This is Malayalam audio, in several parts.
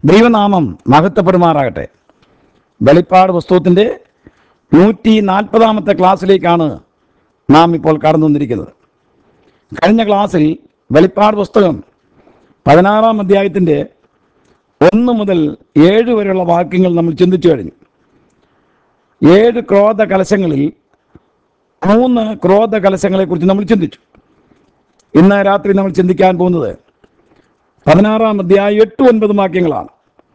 ദൈവനാമം മഹത്വപ്പെടുമാറാകട്ടെ വെളിപ്പാട് പുസ്തകത്തിൻ്റെ നൂറ്റി നാൽപ്പതാമത്തെ ക്ലാസ്സിലേക്കാണ് നാം ഇപ്പോൾ കടന്നു വന്നിരിക്കുന്നത് കഴിഞ്ഞ ക്ലാസ്സിൽ വെളിപ്പാട് പുസ്തകം പതിനാറാം അധ്യായത്തിൻ്റെ ഒന്ന് മുതൽ ഏഴ് വരെയുള്ള വാക്യങ്ങൾ നമ്മൾ ചിന്തിച്ചു കഴിഞ്ഞു ഏഴ് ക്രോധ കലശങ്ങളിൽ മൂന്ന് ക്രോധ കലശങ്ങളെക്കുറിച്ച് നമ്മൾ ചിന്തിച്ചു ഇന്ന് രാത്രി നമ്മൾ ചിന്തിക്കാൻ പോകുന്നത് പതിനാറാം അധ്യായം എട്ട് ഒൻപത് വാക്യങ്ങളാണ്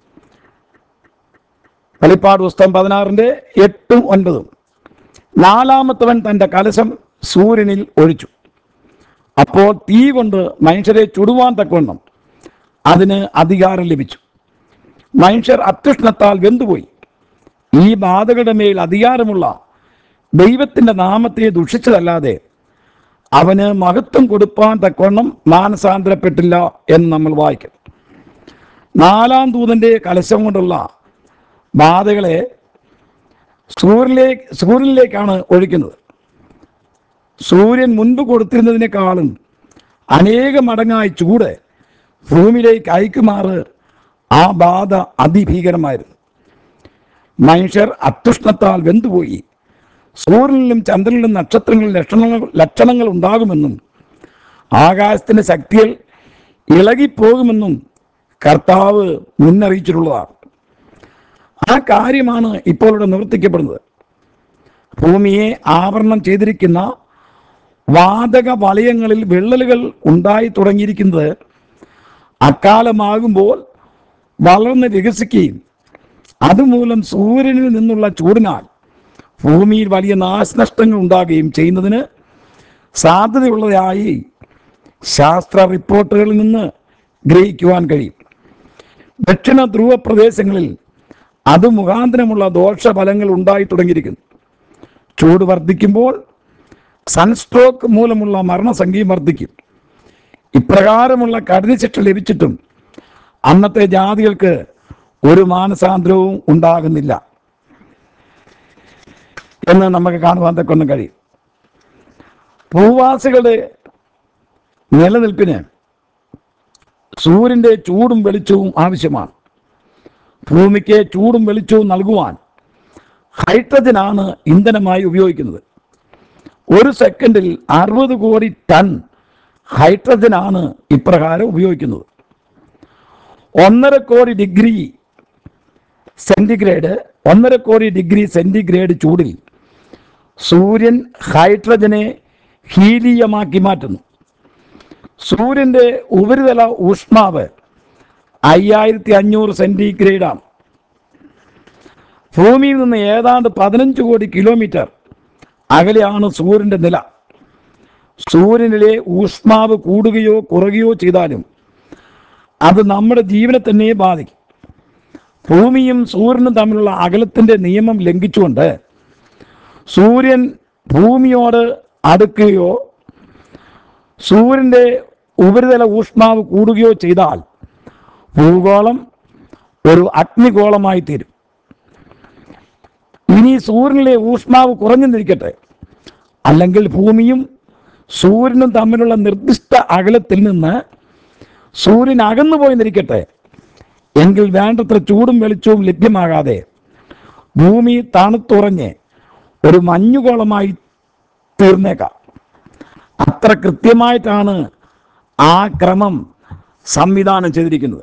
വെളിപ്പാട് പുസ്തകം പതിനാറിൻ്റെ എട്ടും ഒൻപതും നാലാമത്തവൻ തൻ്റെ കലശം സൂര്യനിൽ ഒഴിച്ചു അപ്പോൾ തീ കൊണ്ട് മനുഷ്യരെ ചുടുവാൻ തക്കവണ്ണം അതിന് അധികാരം ലഭിച്ചു മനുഷ്യർ അത്യുഷ്ണത്താൽ വെന്തുപോയി ഈ ബാധകളുടെ മേൽ അധികാരമുള്ള ദൈവത്തിൻ്റെ നാമത്തെ ദുഷിച്ചതല്ലാതെ അവന് മഹത്വം കൊടുപ്പാൻ തക്കവണ്ണം മാനസാന്തരപ്പെട്ടില്ല എന്ന് നമ്മൾ വായിക്കും നാലാം ദൂതന്റെ കലശം കൊണ്ടുള്ള ബാധകളെ സൂര്യനിലേക്ക് സൂര്യനിലേക്കാണ് ഒഴിക്കുന്നത് സൂര്യൻ മുൻപ് കൊടുത്തിരുന്നതിനേക്കാളും അനേക മടങ്ങായി ചൂട് ഭൂമിയിലേക്ക് അയക്കുമാറ് ആ ബാധ അതിഭീകരമായിരുന്നു മനുഷ്യർ അത്യുഷ്ണത്താൽ വെന്തുപോയി സൂര്യനിലും ചന്ദ്രനിലും നക്ഷത്രങ്ങളിലും ലക്ഷണങ്ങൾ ലക്ഷണങ്ങൾ ഉണ്ടാകുമെന്നും ആകാശത്തിൻ്റെ ശക്തിയിൽ ഇളകിപ്പോകുമെന്നും കർത്താവ് മുന്നറിയിച്ചിട്ടുള്ളതാണ് ആ കാര്യമാണ് ഇപ്പോൾ ഇവിടെ നിവർത്തിക്കപ്പെടുന്നത് ഭൂമിയെ ആവരണം ചെയ്തിരിക്കുന്ന വാതക വലയങ്ങളിൽ വിള്ളലുകൾ ഉണ്ടായി തുടങ്ങിയിരിക്കുന്നത് അക്കാലമാകുമ്പോൾ വളർന്ന് വികസിക്കുകയും അതുമൂലം സൂര്യനിൽ നിന്നുള്ള ചൂടിനാൽ ഭൂമിയിൽ വലിയ നാശനഷ്ടങ്ങൾ ഉണ്ടാകുകയും ചെയ്യുന്നതിന് സാധ്യതയുള്ളതായി ശാസ്ത്ര റിപ്പോർട്ടുകളിൽ നിന്ന് ഗ്രഹിക്കുവാൻ കഴിയും ദക്ഷിണ ധ്രുവ പ്രദേശങ്ങളിൽ അത് മുഖാന്തരമുള്ള ദോഷഫലങ്ങൾ ഉണ്ടായി തുടങ്ങിയിരിക്കുന്നു ചൂട് വർദ്ധിക്കുമ്പോൾ സൺസ്ട്രോക്ക് മൂലമുള്ള മരണസംഖ്യയും വർദ്ധിക്കും ഇപ്രകാരമുള്ള കഠിന ശിക്ഷ ലഭിച്ചിട്ടും അന്നത്തെ ജാതികൾക്ക് ഒരു മാനസാന്തരവും ഉണ്ടാകുന്നില്ല എന്ന് നമുക്ക് കാണുവാൻ തക്കൊന്നും കഴിയും ഭൂവാസികളുടെ നിലനിൽപ്പിന് സൂര്യൻ്റെ ചൂടും വെളിച്ചവും ആവശ്യമാണ് ഭൂമിക്ക് ചൂടും വെളിച്ചവും നൽകുവാൻ ഹൈഡ്രജനാണ് ഇന്ധനമായി ഉപയോഗിക്കുന്നത് ഒരു സെക്കൻഡിൽ അറുപത് കോടി ടൺ ഹൈഡ്രജനാണ് ഇപ്രകാരം ഉപയോഗിക്കുന്നത് ഒന്നര കോടി ഡിഗ്രി സെൻറ്റിഗ്രേഡ് ഒന്നര കോടി ഡിഗ്രി സെൻറ്റിഗ്രേഡ് ചൂടിൽ സൂര്യൻ ഹൈഡ്രജനെ ഹീലിയമാക്കി മാറ്റുന്നു സൂര്യൻ്റെ ഉപരിതല ഊഷ്മാവ് അയ്യായിരത്തി അഞ്ഞൂറ് സെൻറ്റിഗ്രേഡാണ് ഭൂമിയിൽ നിന്ന് ഏതാണ്ട് പതിനഞ്ച് കോടി കിലോമീറ്റർ അകലെയാണ് സൂര്യൻ്റെ നില സൂര്യനിലെ ഊഷ്മാവ് കൂടുകയോ കുറയുകയോ ചെയ്താലും അത് നമ്മുടെ ജീവനെ തന്നെ ബാധിക്കും ഭൂമിയും സൂര്യനും തമ്മിലുള്ള അകലത്തിൻ്റെ നിയമം ലംഘിച്ചുകൊണ്ട് സൂര്യൻ ഭൂമിയോട് അടുക്കുകയോ സൂര്യൻ്റെ ഉപരിതല ഊഷ്മാവ് കൂടുകയോ ചെയ്താൽ ഭൂഗോളം ഒരു അഗ്നിഗോളമായി തീരും ഇനി സൂര്യനിലെ ഊഷ്മാവ് കുറഞ്ഞു നിൽക്കട്ടെ അല്ലെങ്കിൽ ഭൂമിയും സൂര്യനും തമ്മിലുള്ള നിർദ്ദിഷ്ട അകലത്തിൽ നിന്ന് സൂര്യൻ അകന്നുപോയി നിൽക്കട്ടെ എങ്കിൽ വേണ്ടത്ര ചൂടും വെളിച്ചവും ലഭ്യമാകാതെ ഭൂമി തണുത്തുറഞ്ഞ് ഒരു മഞ്ഞുകോളമായി തീർന്നേക്കാം അത്ര കൃത്യമായിട്ടാണ് ആ ക്രമം സംവിധാനം ചെയ്തിരിക്കുന്നത്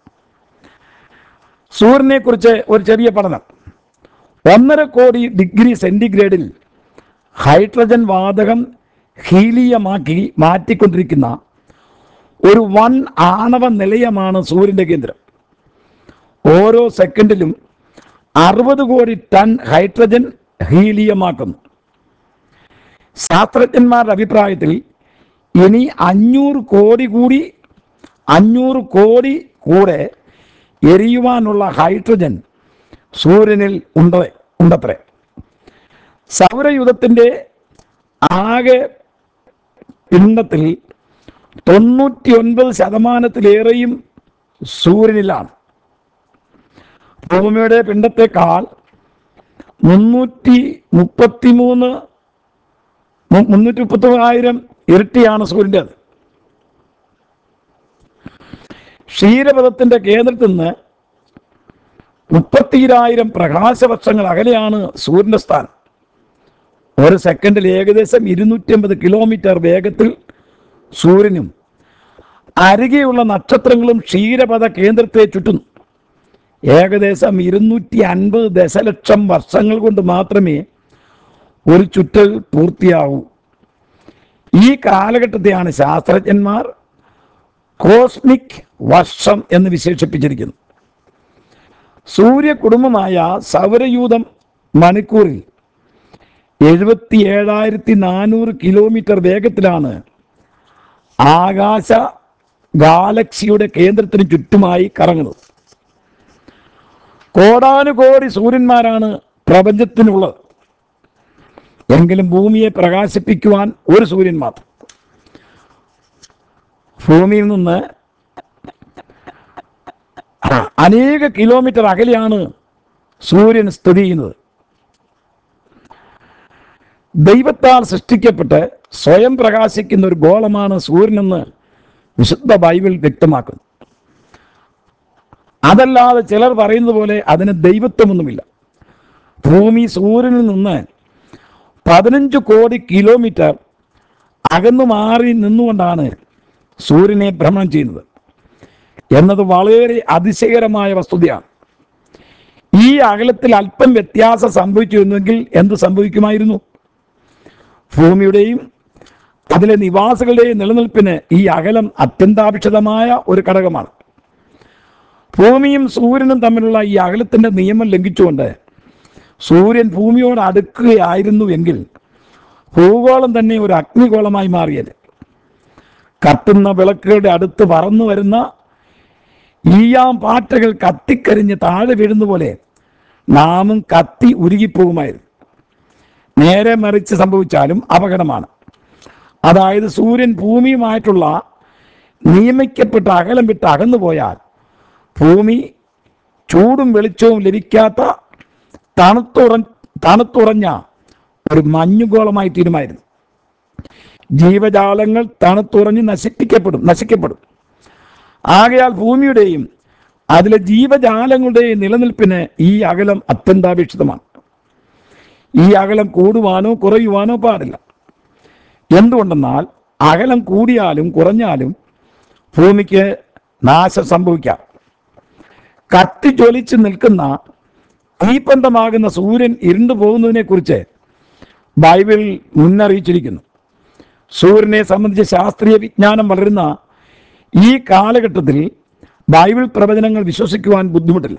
സൂര്യനെക്കുറിച്ച് ഒരു ചെറിയ പഠനം ഒന്നര കോടി ഡിഗ്രി സെൻറ്റിഗ്രേഡിൽ ഹൈഡ്രജൻ വാതകം ഹീലിയമാക്കി മാറ്റിക്കൊണ്ടിരിക്കുന്ന ഒരു വൻ ആണവ നിലയമാണ് സൂര്യൻ്റെ കേന്ദ്രം ഓരോ സെക്കൻഡിലും അറുപത് കോടി ടൺ ഹൈഡ്രജൻ ഹീലിയമാക്കുന്നു ശാസ്ത്രജ്ഞന്മാരുടെ അഭിപ്രായത്തിൽ ഇനി അഞ്ഞൂറ് കോടി കൂടി അഞ്ഞൂറ് കോടി കൂടെ എരിയുവാനുള്ള ഹൈഡ്രജൻ സൂര്യനിൽ ഉണ്ട് ഉണ്ടത്രേ സൗരയുധത്തിൻ്റെ ആകെ പിണ്ഡത്തിൽ തൊണ്ണൂറ്റി ഒൻപത് ശതമാനത്തിലേറെയും സൂര്യനിലാണ് ഭൂമിയുടെ പിണ്ഡത്തെക്കാൾ മുന്നൂറ്റി മുപ്പത്തി മൂന്ന് മുന്നൂറ്റി മുപ്പത്തി മൂവായിരം ഇരട്ടിയാണ് സൂര്യൻ്റെത് ക്ഷീരപഥത്തിൻ്റെ കേന്ദ്രത്തിൽ നിന്ന് മുപ്പത്തിരായിരം പ്രകാശവർഷങ്ങൾ അകലെയാണ് സൂര്യന്റെ സ്ഥാനം ഒരു സെക്കൻഡിൽ ഏകദേശം ഇരുന്നൂറ്റി അമ്പത് കിലോമീറ്റർ വേഗത്തിൽ സൂര്യനും അരികെയുള്ള നക്ഷത്രങ്ങളും ക്ഷീരപഥ കേന്ദ്രത്തെ ചുറ്റുന്നു ഏകദേശം ഇരുന്നൂറ്റി അൻപത് ദശലക്ഷം വർഷങ്ങൾ കൊണ്ട് മാത്രമേ ഒരു ചുറ്റൽ പൂർത്തിയാവൂ ഈ കാലഘട്ടത്തെയാണ് ശാസ്ത്രജ്ഞന്മാർ കോസ്മിക് വർഷം എന്ന് വിശേഷിപ്പിച്ചിരിക്കുന്നത് സൂര്യ കുടുംബമായ സൗരയൂഥം മണിക്കൂറിൽ എഴുപത്തി ഏഴായിരത്തി നാനൂറ് കിലോമീറ്റർ വേഗത്തിലാണ് ആകാശ ഗാലക്സിയുടെ കേന്ദ്രത്തിന് ചുറ്റുമായി കറങ്ങുന്നത് കോടാനുകോടി സൂര്യന്മാരാണ് പ്രപഞ്ചത്തിനുള്ളത് എങ്കിലും ഭൂമിയെ പ്രകാശിപ്പിക്കുവാൻ ഒരു സൂര്യൻ മാത്രം ഭൂമിയിൽ നിന്ന് അനേക കിലോമീറ്റർ അകലെയാണ് സൂര്യൻ സ്ഥിതി ചെയ്യുന്നത് ദൈവത്താൽ സൃഷ്ടിക്കപ്പെട്ട് സ്വയം പ്രകാശിക്കുന്ന ഒരു ഗോളമാണ് സൂര്യനെന്ന് വിശുദ്ധ ബൈബിൾ വ്യക്തമാക്കുന്നു അതല്ലാതെ ചിലർ പറയുന്നത് പോലെ അതിന് ദൈവത്വമൊന്നുമില്ല ഭൂമി സൂര്യനിൽ നിന്ന് പതിനഞ്ച് കോടി കിലോമീറ്റർ അകന്നു മാറി നിന്നുകൊണ്ടാണ് സൂര്യനെ ഭ്രമണം ചെയ്യുന്നത് എന്നത് വളരെ അതിശയകരമായ വസ്തുതയാണ് ഈ അകലത്തിൽ അല്പം വ്യത്യാസം സംഭവിച്ചിരുന്നെങ്കിൽ എന്ത് സംഭവിക്കുമായിരുന്നു ഭൂമിയുടെയും അതിലെ നിവാസികളുടെയും നിലനിൽപ്പിന് ഈ അകലം അത്യന്താപേക്ഷിതമായ ഒരു ഘടകമാണ് ഭൂമിയും സൂര്യനും തമ്മിലുള്ള ഈ അകലത്തിന്റെ നിയമം ലംഘിച്ചുകൊണ്ട് സൂര്യൻ ഭൂമിയോട് അടുക്കുകയായിരുന്നു എങ്കിൽ ഭൂഗോളം തന്നെ ഒരു അഗ്നിഗോളമായി മാറിയത് കത്തുന്ന വിളക്കുകളുടെ അടുത്ത് പറന്നു വരുന്ന ഈയാം പാറ്റകൾ കത്തിക്കരിഞ്ഞ് താഴെ വീഴുന്ന പോലെ നാമും കത്തി ഉരുകിപ്പോകുമായിരുന്നു നേരെ മറിച്ച് സംഭവിച്ചാലും അപകടമാണ് അതായത് സൂര്യൻ ഭൂമിയുമായിട്ടുള്ള നിയമിക്കപ്പെട്ട അകലം വിട്ട് അകന്നു പോയാൽ ഭൂമി ചൂടും വെളിച്ചവും ലഭിക്കാത്ത തണുത്തുറ തണുത്തുറഞ്ഞ ഒരു മഞ്ഞുഗോളമായി തീരുമായിരുന്നു ജീവജാലങ്ങൾ തണുത്തുറഞ്ഞ് നശിപ്പിക്കപ്പെടും നശിക്കപ്പെടും ആകയാൽ ഭൂമിയുടെയും അതിലെ ജീവജാലങ്ങളുടെയും നിലനിൽപ്പിന് ഈ അകലം അത്യന്താപേക്ഷിതമാണ് ഈ അകലം കൂടുവാനോ കുറയുവാനോ പാടില്ല എന്തുകൊണ്ടെന്നാൽ അകലം കൂടിയാലും കുറഞ്ഞാലും ഭൂമിക്ക് നാശം സംഭവിക്കാം കത്തിജ്വലിച്ച് നിൽക്കുന്ന തീപ്പന്തമാകുന്ന സൂര്യൻ ഇരുണ്ടു പോകുന്നതിനെ കുറിച്ച് ബൈബിൾ മുന്നറിയിച്ചിരിക്കുന്നു സൂര്യനെ സംബന്ധിച്ച് ശാസ്ത്രീയ വിജ്ഞാനം വളരുന്ന ഈ കാലഘട്ടത്തിൽ ബൈബിൾ പ്രവചനങ്ങൾ വിശ്വസിക്കുവാൻ ബുദ്ധിമുട്ടില്ല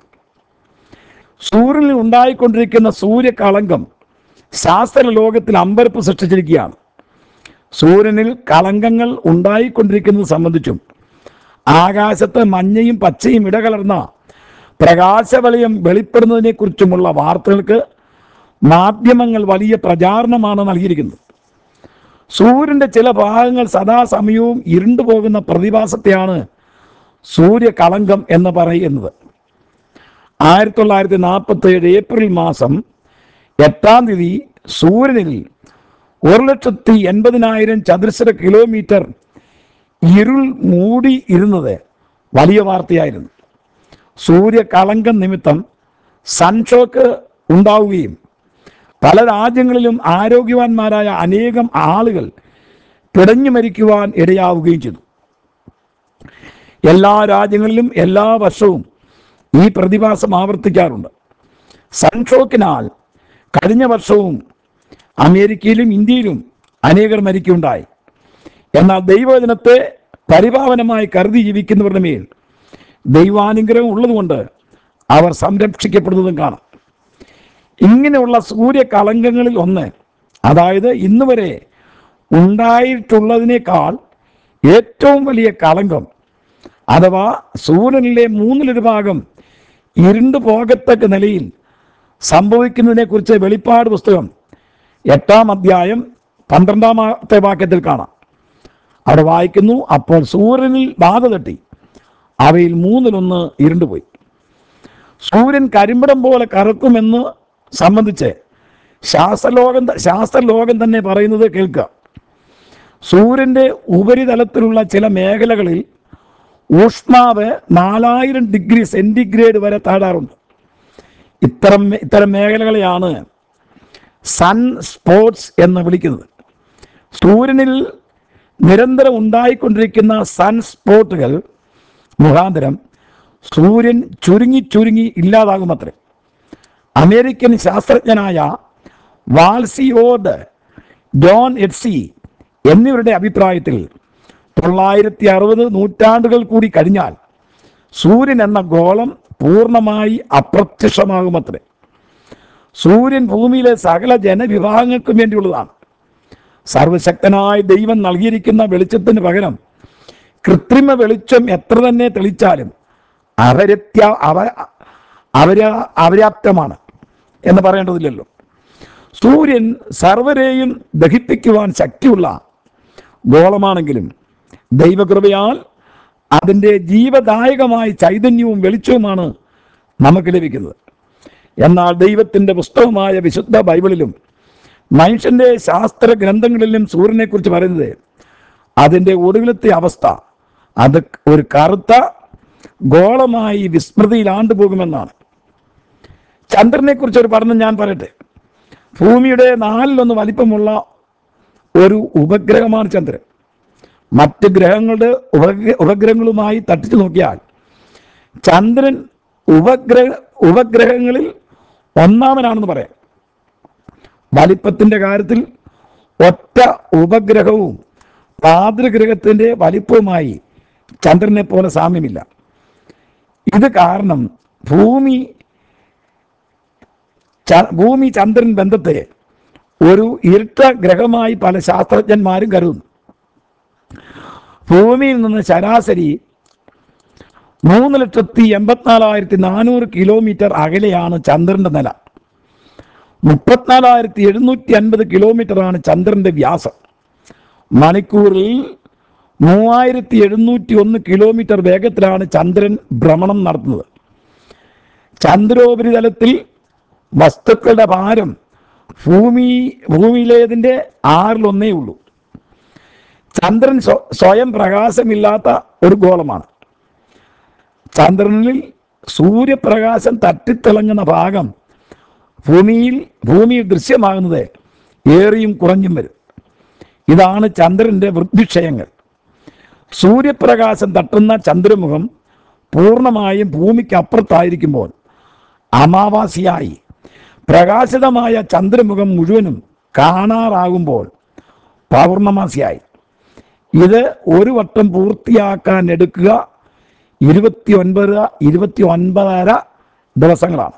സൂര്യനിൽ ഉണ്ടായിക്കൊണ്ടിരിക്കുന്ന സൂര്യകളങ്കം ശാസ്ത്ര ലോകത്തിൽ അമ്പരപ്പ് സൃഷ്ടിച്ചിരിക്കുകയാണ് സൂര്യനിൽ കളങ്കങ്ങൾ ഉണ്ടായിക്കൊണ്ടിരിക്കുന്നത് സംബന്ധിച്ചും ആകാശത്ത് മഞ്ഞയും പച്ചയും ഇടകലർന്ന പ്രകാശവലയം വെളിപ്പെടുന്നതിനെക്കുറിച്ചുമുള്ള വാർത്തകൾക്ക് മാധ്യമങ്ങൾ വലിയ പ്രചാരണമാണ് നൽകിയിരിക്കുന്നത് സൂര്യന്റെ ചില ഭാഗങ്ങൾ സദാസമയവും ഇരുണ്ടു പോകുന്ന പ്രതിഭാസത്തെയാണ് സൂര്യകളങ്കം എന്ന് പറയുന്നത് ആയിരത്തി തൊള്ളായിരത്തി നാൽപ്പത്തി ഏഴ് ഏപ്രിൽ മാസം എട്ടാം തീയതി സൂര്യനിൽ ഒരു ലക്ഷത്തി എൺപതിനായിരം ചതുരശ്ര കിലോമീറ്റർ ഇരുൾ മൂടി ഇരുന്നത് വലിയ വാർത്തയായിരുന്നു സൂര്യകളങ്കം നിമിത്തം സൺഷോക്ക് ഉണ്ടാവുകയും പല രാജ്യങ്ങളിലും ആരോഗ്യവാന്മാരായ അനേകം ആളുകൾ പിടഞ്ഞു മരിക്കുവാൻ ഇടയാവുകയും ചെയ്തു എല്ലാ രാജ്യങ്ങളിലും എല്ലാ വർഷവും ഈ പ്രതിഭാസം ആവർത്തിക്കാറുണ്ട് സൺഷോക്കിനാൽ കഴിഞ്ഞ വർഷവും അമേരിക്കയിലും ഇന്ത്യയിലും അനേകർ മരിക്കുകയുണ്ടായി എന്നാൽ ദൈവവചനത്തെ പരിപാവനമായി കരുതി ജീവിക്കുന്നവരുടെ മേൽ ദൈവാനുഗ്രഹം ഉള്ളതുകൊണ്ട് അവർ സംരക്ഷിക്കപ്പെടുന്നതും കാണാം ഇങ്ങനെയുള്ള സൂര്യകളങ്കങ്ങളിൽ ഒന്ന് അതായത് ഇന്ന് വരെ ഉണ്ടായിട്ടുള്ളതിനേക്കാൾ ഏറ്റവും വലിയ കളങ്കം അഥവാ സൂര്യനിലെ മൂന്നിലൊരു ഭാഗം ഇരുണ്ടു പോകത്തക്ക നിലയിൽ സംഭവിക്കുന്നതിനെക്കുറിച്ച് വെളിപ്പാട് പുസ്തകം എട്ടാം അധ്യായം പന്ത്രണ്ടാമത്തെ വാക്യത്തിൽ കാണാം അവിടെ വായിക്കുന്നു അപ്പോൾ സൂര്യനിൽ ബാധ തട്ടി അവയിൽ മൂന്നിലൊന്ന് ഇരുണ്ടുപോയി സൂര്യൻ കരിമ്പടം പോലെ കറക്കുമെന്ന് സംബന്ധിച്ച് ശാസ്ത്രലോകം ത- ശാസ്ത്രലോകം തന്നെ പറയുന്നത് കേൾക്കുക സൂര്യന്റെ ഉപരിതലത്തിലുള്ള ചില മേഖലകളിൽ ഊഷ്മാവ് നാലായിരം ഡിഗ്രി സെന്റിഗ്രേഡ് വരെ താഴാറുണ്ട് ഇത്തരം ഇത്തരം മേഖലകളെയാണ് സൺ സ്പോട്സ് എന്ന് വിളിക്കുന്നത് സൂര്യനിൽ നിരന്തരം ഉണ്ടായിക്കൊണ്ടിരിക്കുന്ന സൺ സ്പോട്ടുകൾ മുഖാന്തരം സൂര്യൻ ചുരുങ്ങി ചുരുങ്ങി ഇല്ലാതാകുമത്രേ അമേരിക്കൻ ശാസ്ത്രജ്ഞനായ വാൾസിയോഡ് ജോൺ എഡ്സി എന്നിവരുടെ അഭിപ്രായത്തിൽ തൊള്ളായിരത്തി അറുപത് നൂറ്റാണ്ടുകൾ കൂടി കഴിഞ്ഞാൽ സൂര്യൻ എന്ന ഗോളം പൂർണ്ണമായി അപ്രത്യക്ഷമാകുമത്രേ സൂര്യൻ ഭൂമിയിലെ സകല ജനവിഭാഗങ്ങൾക്കും വേണ്ടിയുള്ളതാണ് സർവശക്തനായ ദൈവം നൽകിയിരിക്കുന്ന വെളിച്ചത്തിന് പകരം കൃത്രിമ വെളിച്ചം എത്ര തന്നെ തെളിച്ചാലും അപരത്യ അവ അവര അപര്യാപ്തമാണ് എന്ന് പറയേണ്ടതില്ലല്ലോ സൂര്യൻ സർവരെയും ദഹിപ്പിക്കുവാൻ ശക്തിയുള്ള ഗോളമാണെങ്കിലും ദൈവകൃപയാൽ അതിൻ്റെ ജീവദായകമായ ചൈതന്യവും വെളിച്ചവുമാണ് നമുക്ക് ലഭിക്കുന്നത് എന്നാൽ ദൈവത്തിൻ്റെ പുസ്തകമായ വിശുദ്ധ ബൈബിളിലും മനുഷ്യൻ്റെ ശാസ്ത്ര ഗ്രന്ഥങ്ങളിലും സൂര്യനെക്കുറിച്ച് പറയുന്നത് അതിൻ്റെ ഒടുവിലത്തെ അവസ്ഥ അത് ഒരു കറുത്ത ഗോളമായി വിസ്മൃതിയിലാണ്ടു പോകുമെന്നാണ് ചന്ദ്രനെ കുറിച്ച് ഒരു പഠനം ഞാൻ പറയട്ടെ ഭൂമിയുടെ നാലിലൊന്ന് വലിപ്പമുള്ള ഒരു ഉപഗ്രഹമാണ് ചന്ദ്രൻ മറ്റ് ഗ്രഹങ്ങളുടെ ഉപഗ്ര ഉപഗ്രഹങ്ങളുമായി തട്ടിച്ചു നോക്കിയാൽ ചന്ദ്രൻ ഉപഗ്രഹ ഉപഗ്രഹങ്ങളിൽ ഒന്നാമനാണെന്ന് പറയാം വലിപ്പത്തിൻ്റെ കാര്യത്തിൽ ഒറ്റ ഉപഗ്രഹവും മാതൃഗ്രഹത്തിൻ്റെ വലിപ്പവുമായി ചന്ദ്രനെ പോലെ സാമ്യമില്ല ഇത് കാരണം ഭൂമി ച- ഭൂമി ചന്ദ്രൻ ബന്ധത്തെ ഒരു ഇരട്ട ഗ്രഹമായി പല ശാസ്ത്രജ്ഞന്മാരും കരുതുന്നു ഭൂമിയിൽ നിന്ന് ശരാശരി മൂന്ന് ലക്ഷത്തി എൺപത്തിനാലായിരത്തി നാനൂറ് കിലോമീറ്റർ അകലെയാണ് ചന്ദ്രന്റെ നില മുപ്പത്തിനാലായിരത്തി എഴുന്നൂറ്റി അൻപത് കിലോമീറ്ററാണ് ചന്ദ്രന്റെ വ്യാസം മണിക്കൂറിൽ മൂവായിരത്തി എഴുന്നൂറ്റി ഒന്ന് കിലോമീറ്റർ വേഗത്തിലാണ് ചന്ദ്രൻ ഭ്രമണം നടത്തുന്നത് ചന്ദ്രോപരിതലത്തിൽ വസ്തുക്കളുടെ ഭാരം ഭൂമി ഭൂമിയിലേതിൻ്റെ ആറിലൊന്നേ ഉള്ളൂ ചന്ദ്രൻ സ്വ- സ്വയം പ്രകാശമില്ലാത്ത ഒരു ഗോളമാണ് ചന്ദ്രനിൽ സൂര്യപ്രകാശം തട്ടിത്തിളങ്ങുന്ന ഭാഗം ഭൂമിയിൽ ഭൂമിയിൽ ദൃശ്യമാകുന്നത് ഏറിയും കുറഞ്ഞും വരും ഇതാണ് ചന്ദ്രൻ്റെ വൃദ്ധിക്ഷയങ്ങൾ സൂര്യപ്രകാശം തട്ടുന്ന ചന്ദ്രമുഖം പൂർണ്ണമായും ഭൂമിക്ക് അപ്പുറത്തായിരിക്കുമ്പോൾ അമാവാസിയായി പ്രകാശിതമായ ചന്ദ്രമുഖം മുഴുവനും കാണാറാകുമ്പോൾ പൗർണമാസിയായി ഇത് ഒരു വട്ടം പൂർത്തിയാക്കാൻ എടുക്കുക ഇരുപത്തി ഒൻപത് ഇരുപത്തി ഒൻപതര ദിവസങ്ങളാണ്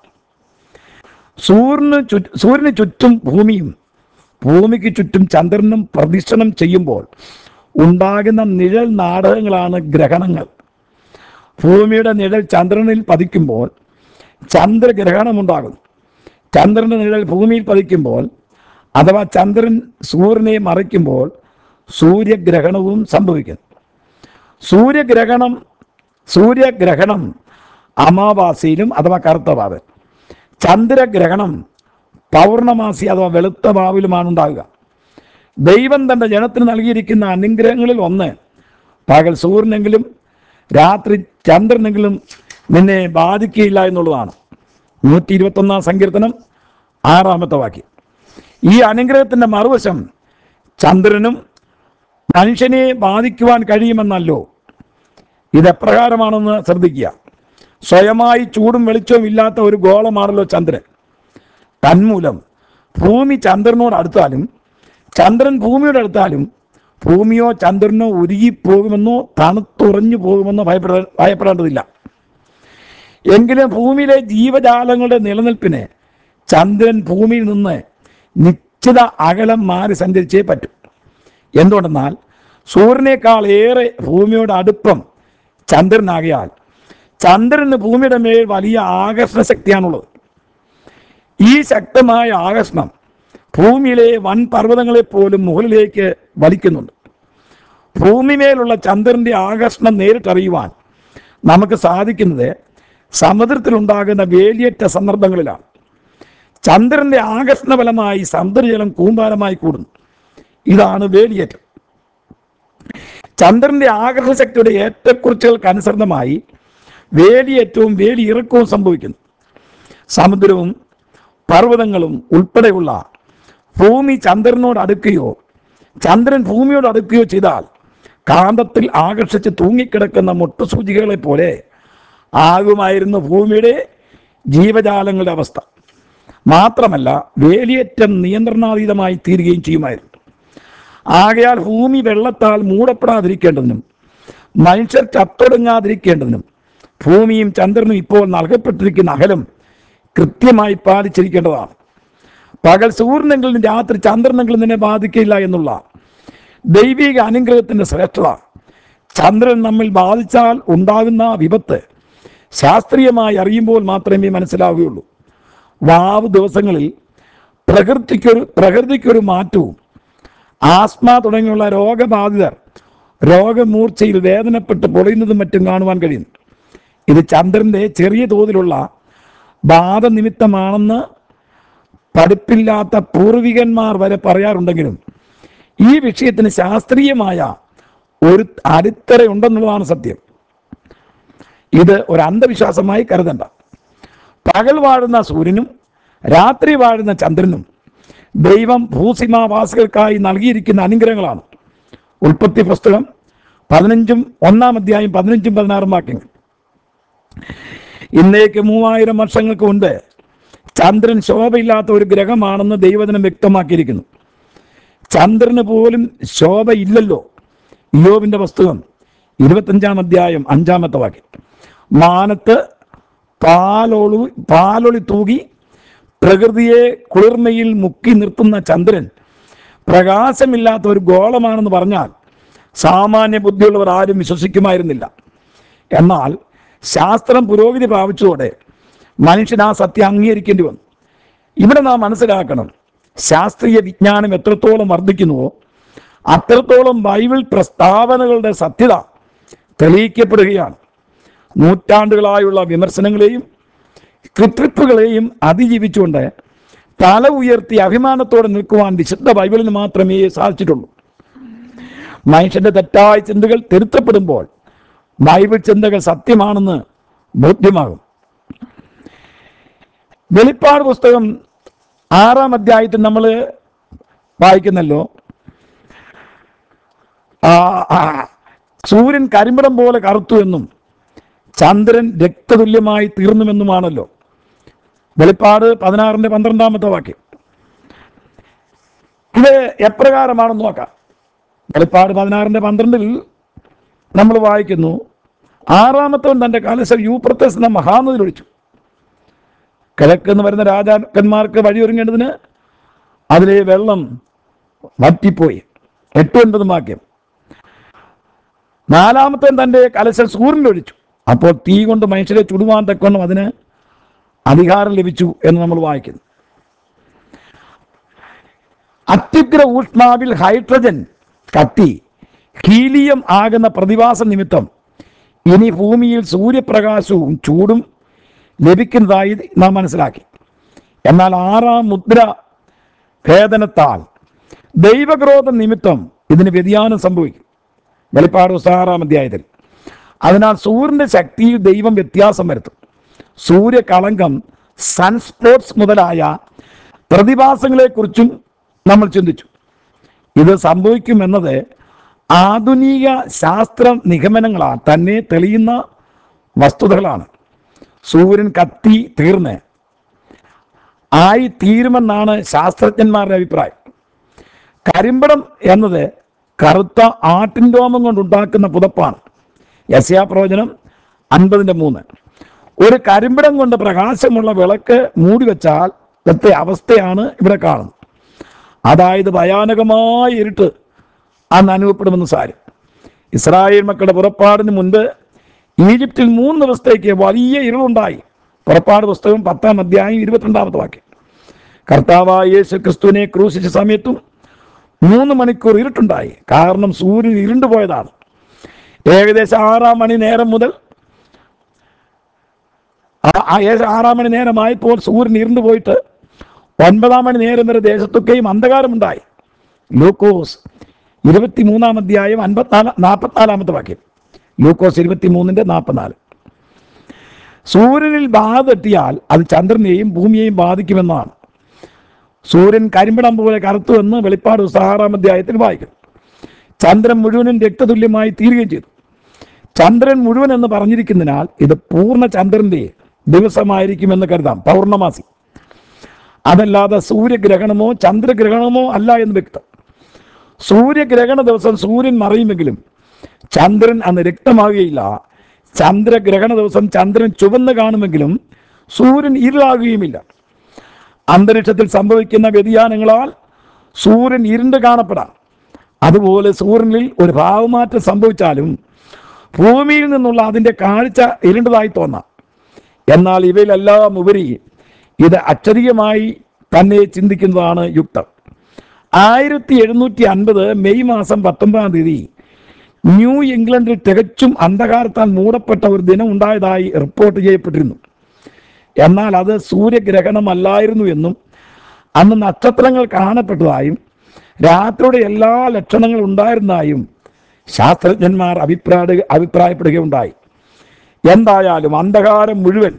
സൂര്യന് ചു സൂര്യന് ചുറ്റും ഭൂമിയും ഭൂമിക്ക് ചുറ്റും ചന്ദ്രനും പ്രദക്ഷിണം ചെയ്യുമ്പോൾ ഉണ്ടാകുന്ന നിഴൽ നാടകങ്ങളാണ് ഗ്രഹണങ്ങൾ ഭൂമിയുടെ നിഴൽ ചന്ദ്രനിൽ പതിക്കുമ്പോൾ ചന്ദ്രഗ്രഹണമുണ്ടാകുന്നു ചന്ദ്രന്റെ നിഴൽ ഭൂമിയിൽ പതിക്കുമ്പോൾ അഥവാ ചന്ദ്രൻ സൂര്യനെ മറയ്ക്കുമ്പോൾ സൂര്യഗ്രഹണവും സംഭവിക്കുന്നു സൂര്യഗ്രഹണം സൂര്യഗ്രഹണം അമാവാസിയിലും അഥവാ കറുത്ത വാവ് ചന്ദ്രഗ്രഹണം പൗർണമാസി അഥവാ വെളുത്ത വാവിലുമാണ് ഉണ്ടാകുക ദൈവം തൻ്റെ ജനത്തിന് നൽകിയിരിക്കുന്ന അനുഗ്രഹങ്ങളിൽ ഒന്ന് പകൽ സൂര്യനെങ്കിലും രാത്രി ചന്ദ്രനെങ്കിലും നിന്നെ ബാധിക്കുകയില്ല എന്നുള്ളതാണ് നൂറ്റി ഇരുപത്തൊന്നാം സങ്കീർത്തനം ആറാമത്തെ വാക്യം ഈ അനുഗ്രഹത്തിൻ്റെ മറുവശം ചന്ദ്രനും മനുഷ്യനെ ബാധിക്കുവാൻ കഴിയുമെന്നല്ലോ ഇത് എപ്രകാരമാണെന്ന് ശ്രദ്ധിക്കുക സ്വയമായി ചൂടും വെളിച്ചവും ഇല്ലാത്ത ഒരു ഗോളമാണല്ലോ ചന്ദ്രൻ തന്മൂലം ഭൂമി ചന്ദ്രനോട് അടുത്താലും ചന്ദ്രൻ ഭൂമിയോട് അടുത്താലും ഭൂമിയോ ചന്ദ്രനോ ഉരുകിപ്പോകുമെന്നോ തണുത്തുറഞ്ഞു പോകുമെന്നോ ഭയപ്പെട ഭയപ്പെടേണ്ടതില്ല എങ്കിലും ഭൂമിയിലെ ജീവജാലങ്ങളുടെ നിലനിൽപ്പിന് ചന്ദ്രൻ ഭൂമിയിൽ നിന്ന് നിശ്ചിത അകലം മാറി സഞ്ചരിച്ചേ പറ്റും എന്തുകൊണ്ടെന്നാൽ സൂര്യനേക്കാൾ ഏറെ ഭൂമിയോട് അടുപ്പം ചന്ദ്രനാകിയാൽ ചന്ദ്രന് ഭൂമിയുടെ മേൽ വലിയ ആകർഷണ ശക്തിയാണുള്ളത് ഈ ശക്തമായ ആകർഷണം ഭൂമിയിലെ വൻ പർവ്വതങ്ങളെ പോലും മുകളിലേക്ക് വലിക്കുന്നുണ്ട് ഭൂമിമേലുള്ള ചന്ദ്രന്റെ ആകർഷണം നേരിട്ടറിയുവാൻ നമുക്ക് സാധിക്കുന്നത് സമുദ്രത്തിലുണ്ടാകുന്ന വേലിയേറ്റ സന്ദർഭങ്ങളിലാണ് ചന്ദ്രന്റെ ആകർഷണ ഫലമായി സമുദ്രജലം കൂമ്പാരമായി കൂടുന്നു ഇതാണ് വേലിയേറ്റം ചന്ദ്രന്റെ ആകർഷണ ശക്തിയുടെ ഏറ്റക്കുറിച്ചുകൾക്ക് അനുസൃതമായി വേലിയേറ്റവും വേലിയിറക്കവും സംഭവിക്കുന്നു സമുദ്രവും പർവ്വതങ്ങളും ഉൾപ്പെടെയുള്ള ഭൂമി ചന്ദ്രനോട് അടുക്കുകയോ ചന്ദ്രൻ ഭൂമിയോട് അടുക്കുകയോ ചെയ്താൽ കാന്തത്തിൽ ആകർഷിച്ച് തൂങ്ങിക്കിടക്കുന്ന മുട്ടുസൂചികളെ പോലെ ആകുമായിരുന്നു ഭൂമിയുടെ ജീവജാലങ്ങളുടെ അവസ്ഥ മാത്രമല്ല വേലിയേറ്റം നിയന്ത്രണാതീതമായി തീരുകയും ചെയ്യുമായിരുന്നു ആകയാൽ ഭൂമി വെള്ളത്താൽ മൂടപ്പെടാതിരിക്കേണ്ടതിനും മനുഷ്യർ ചത്തൊടുങ്ങാതിരിക്കേണ്ടതിനും ഭൂമിയും ചന്ദ്രനും ഇപ്പോൾ നൽകപ്പെട്ടിരിക്കുന്ന അകലം കൃത്യമായി പാലിച്ചിരിക്കേണ്ടതാണ് പകൽ സൂര്യനെങ്കിലും രാത്രി ചന്ദ്രനെങ്കിലും നിന്നെ ബാധിക്കില്ല എന്നുള്ള ദൈവിക അനുഗ്രഹത്തിന്റെ ശ്രേഷ്ഠത ചന്ദ്രൻ നമ്മിൽ ബാധിച്ചാൽ ഉണ്ടാകുന്ന വിപത്ത് ശാസ്ത്രീയമായി അറിയുമ്പോൾ മാത്രമേ മനസ്സിലാവുകയുള്ളൂ വാവ് ദിവസങ്ങളിൽ പ്രകൃതിക്കൊരു പ്രകൃതിക്കൊരു മാറ്റവും ആസ്മ തുടങ്ങിയുള്ള രോഗബാധിതർ രോഗമൂർച്ചയിൽ വേദനപ്പെട്ട് പൊളിയുന്നതും മറ്റും കാണുവാൻ കഴിയുന്നു ഇത് ചന്ദ്രന്റെ ചെറിയ തോതിലുള്ള ബാധ നിമിത്തമാണെന്ന് പഠിപ്പില്ലാത്ത പൂർവികന്മാർ വരെ പറയാറുണ്ടെങ്കിലും ഈ വിഷയത്തിന് ശാസ്ത്രീയമായ ഒരു അടിത്തറയുണ്ടെന്നുള്ളതാണ് സത്യം ഇത് ഒരു അന്ധവിശ്വാസമായി കരുതണ്ട പകൽ വാഴുന്ന സൂര്യനും രാത്രി വാഴുന്ന ചന്ദ്രനും ദൈവം ഭൂസീമാവാസികൾക്കായി നൽകിയിരിക്കുന്ന അനുഗ്രഹങ്ങളാണ് ഉൽപ്പത്തി പുസ്തകം പതിനഞ്ചും ഒന്നാം അധ്യായം പതിനഞ്ചും പതിനാറും വാക്യങ്ങൾ ഇന്നേക്ക് മൂവായിരം വർഷങ്ങൾക്ക് മുൻപ് ചന്ദ്രൻ ശോഭയില്ലാത്ത ഒരു ഗ്രഹമാണെന്ന് ദൈവജനം വ്യക്തമാക്കിയിരിക്കുന്നു ചന്ദ്രന് പോലും ശോഭയില്ലല്ലോ യോബിന്റെ പുസ്തകം ഇരുപത്തഞ്ചാം അധ്യായം അഞ്ചാമത്തെ വാക്യം മാനത്ത് പാലൊളു പാലൊളി തൂകി പ്രകൃതിയെ കുളിർമയിൽ മുക്കി നിർത്തുന്ന ചന്ദ്രൻ പ്രകാശമില്ലാത്ത ഒരു ഗോളമാണെന്ന് പറഞ്ഞാൽ സാമാന്യ ബുദ്ധിയുള്ളവർ ആരും വിശ്വസിക്കുമായിരുന്നില്ല എന്നാൽ ശാസ്ത്രം പുരോഗതി പ്രാപിച്ചതോടെ മനുഷ്യൻ ആ സത്യം അംഗീകരിക്കേണ്ടി വന്നു ഇവിടെ നാം മനസ്സിലാക്കണം ശാസ്ത്രീയ വിജ്ഞാനം എത്രത്തോളം വർദ്ധിക്കുന്നുവോ അത്രത്തോളം ബൈബിൾ പ്രസ്താവനകളുടെ സത്യത തെളിയിക്കപ്പെടുകയാണ് നൂറ്റാണ്ടുകളായുള്ള വിമർശനങ്ങളെയും കൃത്രിപ്പുകളെയും അതിജീവിച്ചുകൊണ്ട് തല ഉയർത്തി അഭിമാനത്തോടെ നിൽക്കുവാൻ വിശുദ്ധ ബൈബിളിന് മാത്രമേ സാധിച്ചിട്ടുള്ളൂ മനുഷ്യന്റെ തെറ്റായ ചിന്തകൾ തിരുത്തപ്പെടുമ്പോൾ ബൈബിൾ ചിന്തകൾ സത്യമാണെന്ന് ബോധ്യമാകും വെളിപ്പാട് പുസ്തകം ആറാം അധ്യായത്തിൽ നമ്മൾ വായിക്കുന്നല്ലോ ആ, ആ, സൂര്യൻ കരിമ്പടം പോലെ കറുത്തു എന്നും ചന്ദ്രൻ രക്തതുല്യമായി തീർന്നുമെന്നുമാണല്ലോ വെളിപ്പാട് പതിനാറിന്റെ പന്ത്രണ്ടാമത്തെ വാക്യം ഇത് എപ്രകാരമാണെന്ന് നോക്കാം വെളിപ്പാട് പതിനാറിന്റെ പന്ത്രണ്ടിൽ നമ്മൾ വായിക്കുന്നു ആറാമത്തവൻ തന്റെ കലശം യൂപ്രത്തസ് എന്ന മഹാനദിയിൽ ഒഴിച്ചു കിഴക്കെന്ന് വരുന്ന രാജാക്കന്മാർക്ക് വഴിയൊരുങ്ങേണ്ടതിന് അതിലെ വെള്ളം വറ്റിപ്പോയി എട്ട് ഒൻപതും വാക്യം നാലാമത്തവൻ തന്റെ കലശം സൂര്യനിൽ ഒഴിച്ചു അപ്പോൾ തീ കൊണ്ട് മനുഷ്യരെ ചുടുവാൻ തക്കവണ്ണം അതിന് അധികാരം ലഭിച്ചു എന്ന് നമ്മൾ വായിക്കുന്നു അത്യുഗ്ര ഊഷ്മാവിൽ ഹൈഡ്രജൻ കത്തി ഹീലിയം ആകുന്ന പ്രതിഭാസ നിമിത്തം ഇനി ഭൂമിയിൽ സൂര്യപ്രകാശവും ചൂടും ലഭിക്കുന്നതായി നാം മനസ്സിലാക്കി എന്നാൽ ആറാം മുദ്ര ഭേദനത്താൽ ദൈവക്രോധ നിമിത്തം ഇതിന് വ്യതിയാനം സംഭവിക്കും വെളിപ്പാട് പുസ്തകം ആറാം അധ്യായത്തിൽ അതിനാൽ സൂര്യന്റെ ശക്തിയിൽ ദൈവം വ്യത്യാസം വരുത്തും സൂര്യകളങ്കം സൺസ്പോട്സ് മുതലായ പ്രതിഭാസങ്ങളെക്കുറിച്ചും നമ്മൾ ചിന്തിച്ചു ഇത് സംഭവിക്കുമെന്നത് ആധുനിക ശാസ്ത്ര നിഗമനങ്ങളാണ് തന്നെ തെളിയുന്ന വസ്തുതകളാണ് സൂര്യൻ കത്തി തീർന്ന് ആയി തീരുമെന്നാണ് ശാസ്ത്രജ്ഞന്മാരുടെ അഭിപ്രായം കരിമ്പടം എന്നത് കറുത്ത ആട്ടിൻ രോമം കൊണ്ടുണ്ടാക്കുന്ന പുതപ്പാണ് യസ്യാ പ്രവചനം അൻപതിൻ്റെ മൂന്ന് ഒരു കരിമ്പിടം കൊണ്ട് പ്രകാശമുള്ള വിളക്ക് മൂടി വെച്ചാൽ ഇന്നത്തെ അവസ്ഥയാണ് ഇവിടെ കാണുന്നത് അതായത് ഭയാനകമായ ഇരുട്ട് അന്ന് അനുഭവപ്പെടുമെന്ന് സാരം ഇസ്രായേൽ മക്കളുടെ പുറപ്പാടിന് മുൻപ് ഈജിപ്തിൽ മൂന്ന് ദിവസത്തേക്ക് വലിയ ഇരുളുണ്ടായി പുറപ്പാട് പുസ്തകം പത്താം അധ്യായം ഇരുപത്തിരണ്ടാമത്തെ വാക്യം കർത്താവായ യേശു ക്രിസ്തുവിനെ ക്രൂശിച്ച സമയത്തും മൂന്ന് മണിക്കൂർ ഇരുട്ടുണ്ടായി കാരണം സൂര്യൻ ഇരുണ്ടു പോയതാണ് ഏകദേശം ആറാം മണി നേരം മുതൽ ആ- ആ ഏകദേശം ആറാം മണി നേരമായപ്പോൾ സൂര്യൻ ഇരുണ്ടു പോയിട്ട് ഒൻപതാം മണി നേരം വരെ ദേശത്തൊക്കെയും അന്ധകാരമുണ്ടായി ലൂക്കോസ് ഇരുപത്തിമൂന്നാം അധ്യായം അൻപത്തിനാല് നാൽപ്പത്തിനാലാമത്തെ വാക്യം ലൂക്കോസ് ഇരുപത്തിമൂന്നിൻ്റെ നാൽപ്പത്തിനാല് സൂര്യനിൽ ബാധ തട്ടിയാൽ അത് ചന്ദ്രനെയും ഭൂമിയെയും ബാധിക്കുമെന്നാണ് സൂര്യൻ കരിമ്പിടം പോലെ കറുത്തു എന്ന് വെളിപ്പാട് ആറാം അധ്യായത്തിൽ വായിക്കും ചന്ദ്രൻ മുഴുവനും രക്തതുല്യമായി തീരുകയും ചെയ്തു ചന്ദ്രൻ മുഴുവൻ എന്ന് പറഞ്ഞിരിക്കുന്നതിനാൽ ഇത് പൂർണ്ണ ചന്ദ്രന്റെ ദിവസമായിരിക്കുമെന്ന് കരുതാം പൗർണമാസി അതല്ലാതെ സൂര്യഗ്രഹണമോ ചന്ദ്രഗ്രഹണമോ അല്ല എന്ന് വ്യക്തം സൂര്യഗ്രഹണ ദിവസം സൂര്യൻ മറയുമെങ്കിലും ചന്ദ്രൻ അന്ന് രക്തമാകുകയില്ല ചന്ദ്രഗ്രഹണ ദിവസം ചന്ദ്രൻ ചുവന്ന് കാണുമെങ്കിലും സൂര്യൻ ഇരുളാകുകയുമില്ല അന്തരീക്ഷത്തിൽ സംഭവിക്കുന്ന വ്യതിയാനങ്ങളാൽ സൂര്യൻ ഇരുണ്ട് കാണപ്പെടാം അതുപോലെ സൂര്യനിൽ ഒരു ഭാവമാറ്റം സംഭവിച്ചാലും ഭൂമിയിൽ നിന്നുള്ള അതിൻ്റെ കാഴ്ച ഇരുണ്ടതായി തോന്നാം എന്നാൽ ഇവയിലെല്ലാം ഉപരി ഇത് അക്ഷരീയമായി തന്നെ ചിന്തിക്കുന്നതാണ് യുക്തം ആയിരത്തി എഴുന്നൂറ്റി അൻപത് മെയ് മാസം പത്തൊമ്പതാം തീയതി ന്യൂ ഇംഗ്ലണ്ടിൽ തികച്ചും അന്ധകാരത്താൽ മൂടപ്പെട്ട ഒരു ദിനം ഉണ്ടായതായി റിപ്പോർട്ട് ചെയ്യപ്പെട്ടിരുന്നു എന്നാൽ അത് സൂര്യഗ്രഹണമല്ലായിരുന്നു എന്നും അന്ന് നക്ഷത്രങ്ങൾ കാണപ്പെട്ടതായും രാത്രിയുടെ എല്ലാ ലക്ഷണങ്ങളും ഉണ്ടായിരുന്നതായും ശാസ്ത്രജ്ഞന്മാർ അഭിപ്രായ അഭിപ്രായപ്പെടുകയുണ്ടായി എന്തായാലും അന്ധകാരം മുഴുവൻ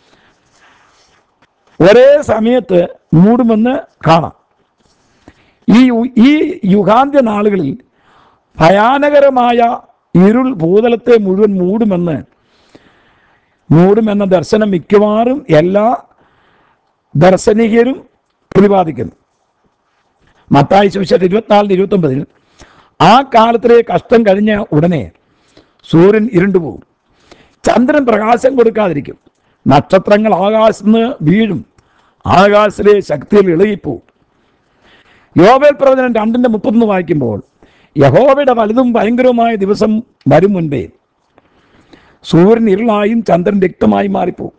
ഒരേ സമയത്ത് മൂടുമെന്ന് കാണാം ഈ യു- ഈ യുഗാന്ത്യ നാളുകളിൽ ഭയാനകരമായ ഇരുൾ ഭൂതലത്തെ മുഴുവൻ മൂടുമെന്ന് മൂടുമെന്ന ദർശനം മിക്കവാറും എല്ലാ ദർശനികരും പ്രതിപാദിക്കുന്നു മത്തായി സുവിശേഷം ഇരുപത്തിനാലിന് ഇരുപത്തൊമ്പതിൽ ആ കാലത്തിലെ കഷ്ടം കഴിഞ്ഞ ഉടനെ സൂര്യൻ ഇരുണ്ടുപോകും ചന്ദ്രൻ പ്രകാശം കൊടുക്കാതിരിക്കും നക്ഷത്രങ്ങൾ ആകാശത്ത് നിന്ന് വീഴും ആകാശത്തിലെ ശക്തിയിൽ ഇളകിപ്പോവും യോബേൽ പ്രവചനം രണ്ടിന്റെ മുപ്പത്തൊന്ന് വായിക്കുമ്പോൾ യഹോവയുടെ വലുതും ഭയങ്കരവുമായ ദിവസം വരും മുൻപേ സൂര്യൻ ഇരുളായും ചന്ദ്രൻ രക്തമായും മാറിപ്പോവും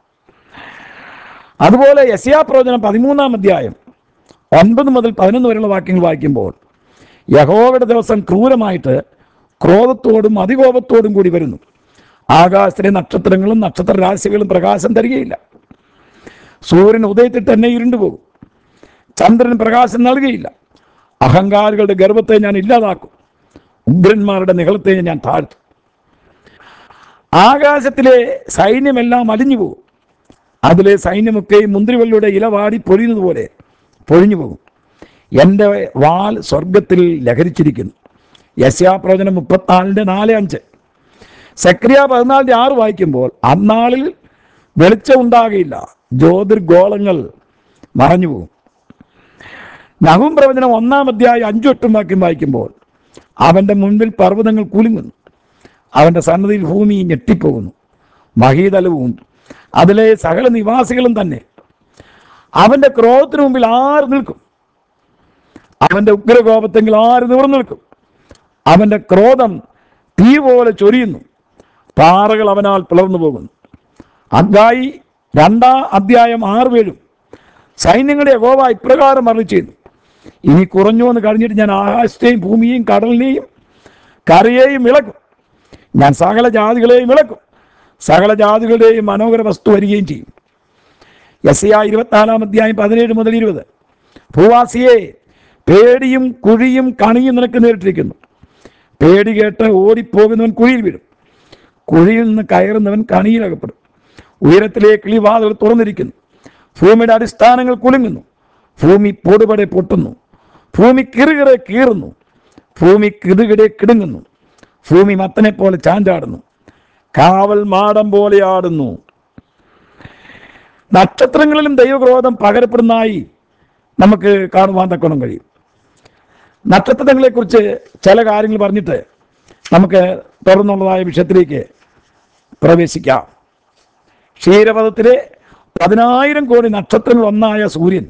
അതുപോലെ യസിയാ പ്രവചനം പതിമൂന്നാം അധ്യായം ഒൻപത് മുതൽ പതിനൊന്ന് വരെയുള്ള വാക്യങ്ങൾ വായിക്കുമ്പോൾ യഹോവയുടെ ദിവസം ക്രൂരമായിട്ട് ക്രോധത്തോടും അതികോപത്തോടും കൂടി വരുന്നു ആകാശത്തിലെ നക്ഷത്രങ്ങളും നക്ഷത്ര രാശികളും പ്രകാശം തരികയില്ല സൂര്യൻ ഉദയത്തിൽ തന്നെ ഇരുണ്ടുപോകും ചന്ദ്രൻ പ്രകാശം നൽകുകയില്ല അഹങ്കാരികളുടെ ഗർഭത്തെ ഞാൻ ഇല്ലാതാക്കും ഉഗ്രന്മാരുടെ നികളത്തെ ഞാൻ താഴ്ത്തും ആകാശത്തിലെ സൈന്യമെല്ലാം അലിഞ്ഞു പോകും അതിലെ സൈന്യമൊക്കെ മുന്തിരിവള്ളിയുടെ ഇല വാടി പൊഴിയുന്നത് പോലെ പൊഴിഞ്ഞു പോകും എൻ്റെ വാൽ സ്വർഗത്തിൽ ലഹരിച്ചിരിക്കുന്നു യസ്യാപ്രവചനം മുപ്പത്തിനാലിൻ്റെ നാല് അഞ്ച് സക്രിയ പതിനാലിൻ്റെ ആറ് വായിക്കുമ്പോൾ അന്നാളിൽ വെളിച്ചം ഉണ്ടാകില്ല ജ്യോതിർഗോളങ്ങൾ മറഞ്ഞു പോകും നഹും പ്രവചനം ഒന്നാം അധ്യായം അഞ്ചു എട്ടും വാക്യം വായിക്കുമ്പോൾ അവൻ്റെ മുൻപിൽ പർവ്വതങ്ങൾ കുലുങ്ങുന്നു അവൻ്റെ സന്നദ്ധിയിൽ ഭൂമി ഞെട്ടിപ്പോകുന്നു മഹീതലവും അതിലെ സകല നിവാസികളും തന്നെ അവൻ്റെ ക്രോധത്തിന് മുമ്പിൽ ആര് നിൽക്കും അവൻ്റെ ഉഗ്രകോപത്തെങ്കിൽ ആര് നിവർന്നു നിൽക്കും അവൻ്റെ ക്രോധം തീ പോലെ ചൊരിയുന്നു പാറകൾ അവനാൽ പിളർന്നു പോകുന്നു അദ്ഗായി രണ്ടാം അധ്യായം ആറ് പേരും സൈന്യങ്ങളുടെ യഹോവ ഇപ്രകാരം അരളി ചെയ്യുന്നു ഇനി കുറഞ്ഞു എന്ന് കഴിഞ്ഞിട്ട് ഞാൻ ആകാശത്തെയും ഭൂമിയെയും കടലിനെയും കരയെയും ഇളക്കും ഞാൻ സകല ജാതികളെയും ഇളക്കും സകല ജാതികളുടെയും മനോഹര വസ്തു വരികയും ചെയ്യും യസിയ ഇരുപത്തിനാലാം അധ്യായം പതിനേഴ് മുതൽ ഇരുപത് ഭൂവാസിയെ പേടിയും കുഴിയും കണിയും നിനക്ക് നേരിട്ടിരിക്കുന്നു പേടി കേട്ട് ഓടിപ്പോകുന്നവൻ കുഴിയിൽ വീഴും കുഴിയിൽ നിന്ന് കയറുന്നവൻ കണിയിലകപ്പെടും ഉയരത്തിലെ കിളിവാതുകൾ തുറന്നിരിക്കുന്നു ഭൂമിയുടെ അടിസ്ഥാനങ്ങൾ കുലുങ്ങുന്നു ഭൂമി പൊടുപടെ പൊട്ടുന്നു ഭൂമി കിറുകിറെ കീറുന്നു ഭൂമി കിടുകിടെ കിടുങ്ങുന്നു ഭൂമി മത്തനെ പോലെ ചാഞ്ചാടുന്നു കാവൽ മാടം പോലെ ആടുന്നു നക്ഷത്രങ്ങളിലും ദൈവക്രോധം പകരപ്പെടുന്നതായി നമുക്ക് കാണുവാൻ തക്കണം കഴിയും നക്ഷത്രങ്ങളെക്കുറിച്ച് ചില കാര്യങ്ങൾ പറഞ്ഞിട്ട് നമുക്ക് തുറന്നുള്ളതായ വിഷയത്തിലേക്ക് പ്രവേശിക്കാം ക്ഷീരപഥത്തിലെ പതിനായിരം കോടി നക്ഷത്രങ്ങൾ ഒന്നായ സൂര്യൻ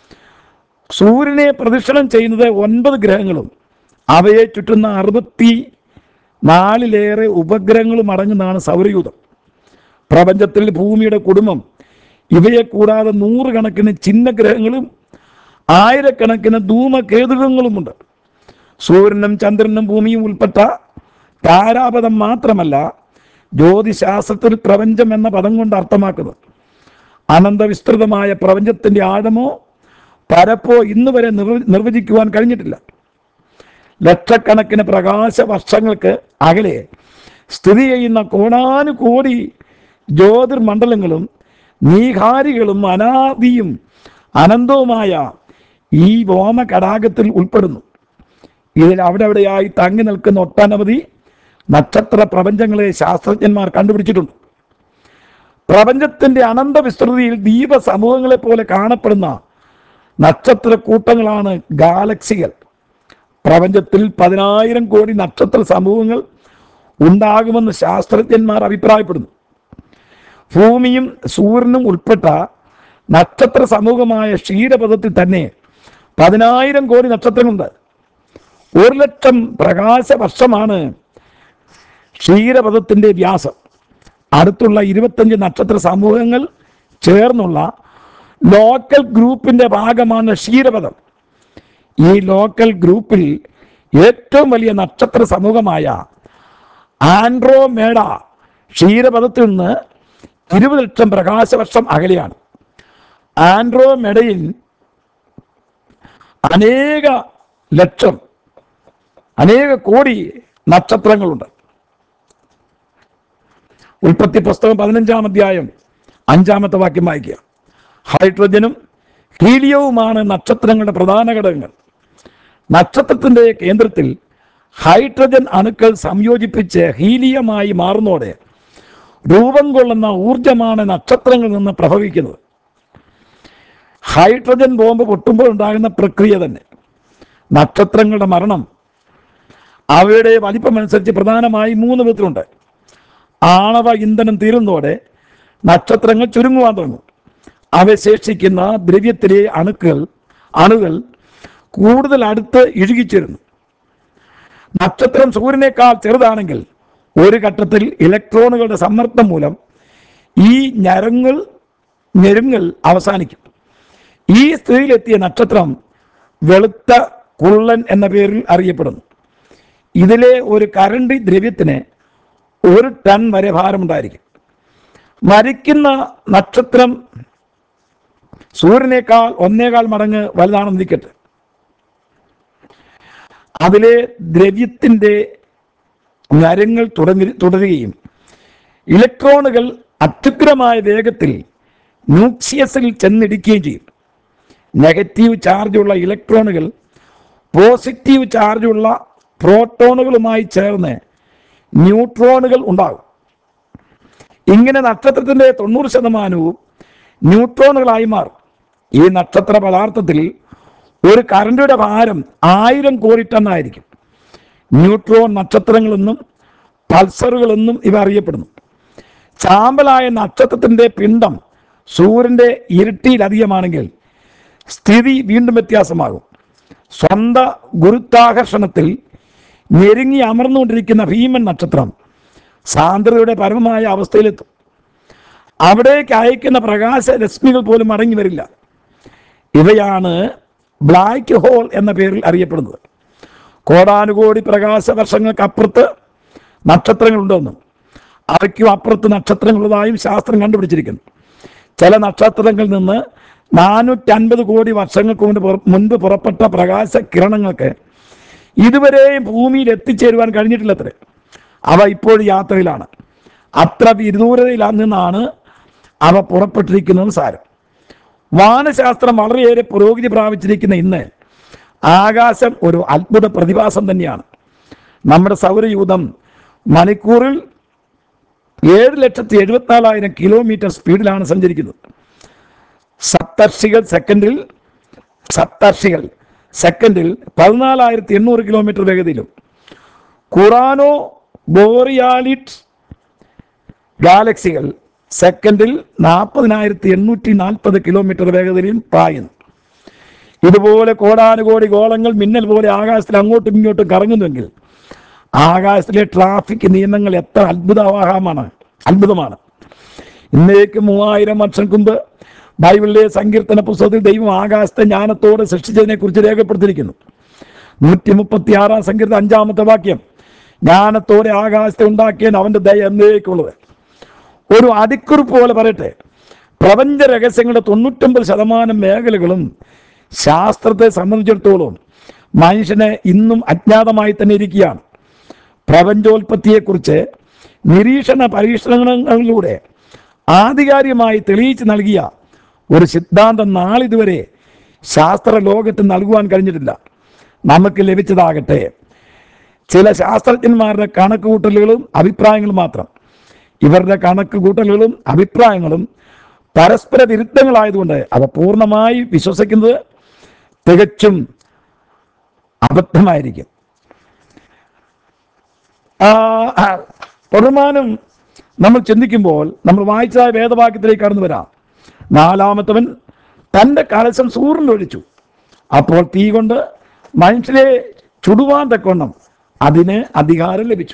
സൂര്യനെ പ്രദക്ഷിണം ചെയ്യുന്നത് ഒൻപത് ഗ്രഹങ്ങളും അവയെ ചുറ്റുന്ന അറുപത്തി നാലിലേറെ ഉപഗ്രഹങ്ങളും അടങ്ങുന്നതാണ് സൗരയൂഥം പ്രപഞ്ചത്തിൽ ഭൂമിയുടെ കുടുംബം ഇവയെ കൂടാതെ നൂറുകണക്കിന് ചിഹ്നഗ്രഹങ്ങളും ആയിരക്കണക്കിന് ധൂമകേതുകങ്ങളുമുണ്ട് സൂര്യനും ചന്ദ്രനും ഭൂമിയും ഉൾപ്പെട്ട താരാപഥം മാത്രമല്ല ജ്യോതിശാസ്ത്രത്തിൽ പ്രപഞ്ചം എന്ന പദം കൊണ്ട് അർത്ഥമാക്കുന്നത് അനന്തവിസ്തൃതമായ പ്രപഞ്ചത്തിൻ്റെ ആഴമോ പരപ്പോ ഇന്ന് വരെ നിർവ- നിർവചിക്കുവാൻ കഴിഞ്ഞിട്ടില്ല ലക്ഷക്കണക്കിന് പ്രകാശ വർഷങ്ങൾക്ക് അകലെ സ്ഥിതി ചെയ്യുന്ന കോടാനുകോടി ജ്യോതിർമണ്ഡലങ്ങളും നീഹാരികളും അനാദിയും അനന്തവുമായ ഈ വ്യോമകടാകത്തിൽ ഉൾപ്പെടുന്നു ഇതിൽ അവിടെ അവിടെയായി തങ്ങി നിൽക്കുന്ന ഒട്ടനവധി നക്ഷത്ര പ്രപഞ്ചങ്ങളെ ശാസ്ത്രജ്ഞന്മാർ കണ്ടുപിടിച്ചിട്ടുണ്ട് പ്രപഞ്ചത്തിന്റെ അനന്ത വിസ്തൃതിയിൽ ദ്വീപ സമൂഹങ്ങളെ പോലെ കാണപ്പെടുന്ന നക്ഷത്ര കൂട്ടങ്ങളാണ് ഗാലക്സികൾ പ്രപഞ്ചത്തിൽ പതിനായിരം കോടി നക്ഷത്ര സമൂഹങ്ങൾ ഉണ്ടാകുമെന്ന് ശാസ്ത്രജ്ഞന്മാർ അഭിപ്രായപ്പെടുന്നു ഭൂമിയും സൂര്യനും ഉൾപ്പെട്ട നക്ഷത്ര സമൂഹമായ ക്ഷീരപഥത്തിൽ തന്നെ പതിനായിരം കോടി നക്ഷത്രങ്ങളുണ്ട് ഒരു ലക്ഷം പ്രകാശ വർഷമാണ് ക്ഷീരപഥത്തിന്റെ വ്യാസം അടുത്തുള്ള ഇരുപത്തഞ്ച് നക്ഷത്ര സമൂഹങ്ങൾ ചേർന്നുള്ള ലോക്കൽ ഗ്രൂപ്പിന്റെ ഭാഗമാണ് ക്ഷീരപഥം ഈ ലോക്കൽ ഗ്രൂപ്പിൽ ഏറ്റവും വലിയ നക്ഷത്ര സമൂഹമായ ആൻഡ്രോമേഡ ക്ഷീരപഥത്തിൽ നിന്ന് ഇരുപത് ലക്ഷം പ്രകാശവർഷം അകലെയാണ് ആൻഡ്രോമെഡയിൽ അനേക ലക്ഷം അനേക കോടി നക്ഷത്രങ്ങളുണ്ട് ഉൽപ്പത്തി പുസ്തകം പതിനഞ്ചാം അധ്യായം അഞ്ചാമത്തെ വാക്യം വായിക്കുക ഹൈഡ്രജനും ഹീലിയവുമാണ് നക്ഷത്രങ്ങളുടെ പ്രധാന ഘടകങ്ങൾ നക്ഷത്രത്തിന്റെ കേന്ദ്രത്തിൽ ഹൈഡ്രജൻ അണുക്കൾ സംയോജിപ്പിച്ച് ഹീലിയമായി മാറുന്നതോടെ രൂപം കൊള്ളുന്ന ഊർജമാണ് നക്ഷത്രങ്ങളിൽ നിന്ന് പ്രഭവിക്കുന്നത് ഹൈഡ്രജൻ ബോംബ് പൊട്ടുമ്പോൾ ഉണ്ടാകുന്ന പ്രക്രിയ തന്നെ നക്ഷത്രങ്ങളുടെ മരണം അവയുടെ വലിപ്പമനുസരിച്ച് പ്രധാനമായി മൂന്ന് വിധത്തിലുണ്ട് ആണവ ഇന്ധനം തീരുന്നതോടെ നക്ഷത്രങ്ങൾ ചുരുങ്ങുവാൻ തുടങ്ങും അവശേഷിക്കുന്ന ദ്രവ്യത്തിലെ അണുക്കൾ അണുകൾ കൂടുതൽ അടുത്ത് ഇഴുകിച്ചേരുന്നു നക്ഷത്രം സൂര്യനേക്കാൾ ചെറുതാണെങ്കിൽ ഒരു ഘട്ടത്തിൽ ഇലക്ട്രോണുകളുടെ സമ്മർദ്ദം മൂലം ഈ ഞരങ്ങൾ ഞെരുങ്ങൽ അവസാനിക്കും ഈ സ്ഥിതിയിലെത്തിയ നക്ഷത്രം വെളുത്ത കുള്ളൻ എന്ന പേരിൽ അറിയപ്പെടുന്നു ഇതിലെ ഒരു കരണ്ടി ദ്രവ്യത്തിന് ഒരു ടൺ വരെ ഭാരമുണ്ടായിരിക്കും മരിക്കുന്ന നക്ഷത്രം സൂര്യനേക്കാൾ ഒന്നേകാൽ മടങ്ങ് വലുതാണെന്ന് ഇരിക്കട്ടെ അതിലെ ദ്രവ്യത്തിൻ്റെ നരങ്ങൾ തുടങ്ങി തുടരുകയും ഇലക്ട്രോണുകൾ അത്യുഗ്രമായ വേഗത്തിൽ ന്യൂക്ലിയസിൽ ചെന്നിടിക്കുകയും ചെയ്യും നെഗറ്റീവ് ചാർജുള്ള ഇലക്ട്രോണുകൾ പോസിറ്റീവ് ചാർജുള്ള പ്രോട്ടോണുകളുമായി ചേർന്ന് ന്യൂട്രോണുകൾ ഉണ്ടാകും ഇങ്ങനെ നക്ഷത്രത്തിന്റെ തൊണ്ണൂറ് ശതമാനവും ന്യൂട്രോണുകളായി മാറും ഈ നക്ഷത്ര പദാർത്ഥത്തിൽ ഒരു കറണ്ടിയുടെ ഭാരം ആയിരം കോടി ടണ്ണായിരിക്കും ന്യൂട്രോൺ നക്ഷത്രങ്ങളെന്നും പൾസറുകളെന്നും ഇവ അറിയപ്പെടുന്നു ചാമ്പലായ നക്ഷത്രത്തിന്റെ പിണ്ഡം സൂര്യന്റെ ഇരട്ടിയിലധികമാണെങ്കിൽ സ്ഥിതി വീണ്ടും വ്യത്യാസമാകും സ്വന്ത ഗുരുത്വാകർഷണത്തിൽ ഞെരുങ്ങി അമർന്നുകൊണ്ടിരിക്കുന്ന ഭീമൻ നക്ഷത്രം സാന്ദ്രതയുടെ പരമമായ അവസ്ഥയിലെത്തും അവിടേക്ക് അയക്കുന്ന പ്രകാശ രശ്മികൾ പോലും മടങ്ങി വരില്ല ഇവയാണ് ബ്ലാക്ക് ഹോൾ എന്ന പേരിൽ അറിയപ്പെടുന്നത് കോടാനുകോടി പ്രകാശ വർഷങ്ങൾക്കപ്പുറത്ത് നക്ഷത്രങ്ങളുണ്ടെന്നും അവയ്ക്കും അപ്പുറത്ത് നക്ഷത്രങ്ങളുള്ളതായും ശാസ്ത്രം കണ്ടുപിടിച്ചിരിക്കുന്നു ചില നക്ഷത്രങ്ങളിൽ നിന്ന് നാനൂറ്റൻപത് കോടി വർഷങ്ങൾക്ക് മുൻപ് പുറ- മുൻപ് പുറപ്പെട്ട പ്രകാശ കിരണങ്ങൾക്ക് ഇതുവരെയും ഭൂമിയിൽ എത്തിച്ചേരുവാൻ കഴിഞ്ഞിട്ടില്ലത്രേ അവ ഇപ്പോൾ യാത്രയിലാണ് അത്ര വിദൂരതയിൽ നിന്നാണ് അവ പുറപ്പെട്ടിരിക്കുന്നത് സാരം വാനശാസ്ത്രം വളരെയേറെ പുരോഗതി പ്രാപിച്ചിരിക്കുന്ന ഇന്ന് ആകാശം ഒരു അത്ഭുത പ്രതിഭാസം തന്നെയാണ് നമ്മുടെ സൗരയൂഥം മണിക്കൂറിൽ ഏഴ് ലക്ഷത്തി എഴുപത്തിനാലായിരം കിലോമീറ്റർ സ്പീഡിലാണ് സഞ്ചരിക്കുന്നത് സപ്തർഷികൾ സെക്കൻഡിൽ സപ്തർഷികൾ സെക്കൻഡിൽ പതിനാലായിരത്തി എണ്ണൂറ് കിലോമീറ്റർ വേഗതയിലും കുറാനോ ബോറിയാലിറ്റ് ഗാലക്സികൾ സെക്കൻഡിൽ നാൽപ്പതിനായിരത്തി എണ്ണൂറ്റി നാൽപ്പത് കിലോമീറ്റർ വേഗതയിലും പായുന്നു ഇതുപോലെ കോടാനുകോടി ഗോളങ്ങൾ മിന്നൽ പോലെ ആകാശത്തിൽ അങ്ങോട്ടും ഇങ്ങോട്ടും കറങ്ങുന്നുവെങ്കിൽ ആകാശത്തിലെ ട്രാഫിക് നിയമങ്ങൾ എത്ര അത്ഭുതവാഹമാണ് അത്ഭുതമാണ് ഇന്നേക്ക് മൂവായിരം വർഷം മുമ്പ് ബൈബിളിലെ സങ്കീർത്തന പുസ്തകത്തിൽ ദൈവം ആകാശത്തെ ജ്ഞാനത്തോടെ സൃഷ്ടിച്ചതിനെ കുറിച്ച് രേഖപ്പെടുത്തിയിരിക്കുന്നു നൂറ്റി മുപ്പത്തി ആറാം സങ്കീർത്തം അഞ്ചാമത്തെ വാക്യം ജ്ഞാനത്തോടെ ആകാശത്തെ ഉണ്ടാക്കിയതിന് അവന്റെ ദയ എന്നേക്കുള്ളത് ഒരു അടിക്കുറിപ്പ് പോലെ പറയട്ടെ പ്രപഞ്ച രഹസ്യങ്ങളുടെ തൊണ്ണൂറ്റൊമ്പത് ശതമാനം മേഖലകളും ശാസ്ത്രത്തെ സംബന്ധിച്ചിടത്തോളം മനുഷ്യന് ഇന്നും അജ്ഞാതമായി തന്നെ ഇരിക്കുകയാണ് പ്രപഞ്ചോൽപത്തിയെക്കുറിച്ച് നിരീക്ഷണ പരീക്ഷണങ്ങളിലൂടെ ആധികാരികമായി തെളിയിച്ച് നൽകിയ ഒരു സിദ്ധാന്തം നാളിതുവരെ ശാസ്ത്ര ലോകത്ത് നൽകുവാൻ കഴിഞ്ഞിട്ടില്ല നമുക്ക് ലഭിച്ചതാകട്ടെ ചില ശാസ്ത്രജ്ഞന്മാരുടെ കണക്ക് കൂട്ടലുകളും അഭിപ്രായങ്ങളും മാത്രം ഇവരുടെ കണക്ക് കൂട്ടലുകളും അഭിപ്രായങ്ങളും പരസ്പര വിരുദ്ധങ്ങളായതുകൊണ്ട് അവ പൂർണ്ണമായി വിശ്വസിക്കുന്നത് തികച്ചും അബദ്ധമായിരിക്കും ആ, ആ, തുടർമാനം നമ്മൾ ചിന്തിക്കുമ്പോൾ നമ്മൾ വായിച്ച വേദവാക്യത്തിലേക്ക് കടന്നു വരാം നാലാമത്തവൻ തൻ്റെ കലശം സൂര്യനിൽ ഒഴിച്ചു അപ്പോൾ തീ കൊണ്ട് മനുഷ്യരെ ചുടുവാൻ തക്കവണ്ണം അതിന് അധികാരം ലഭിച്ചു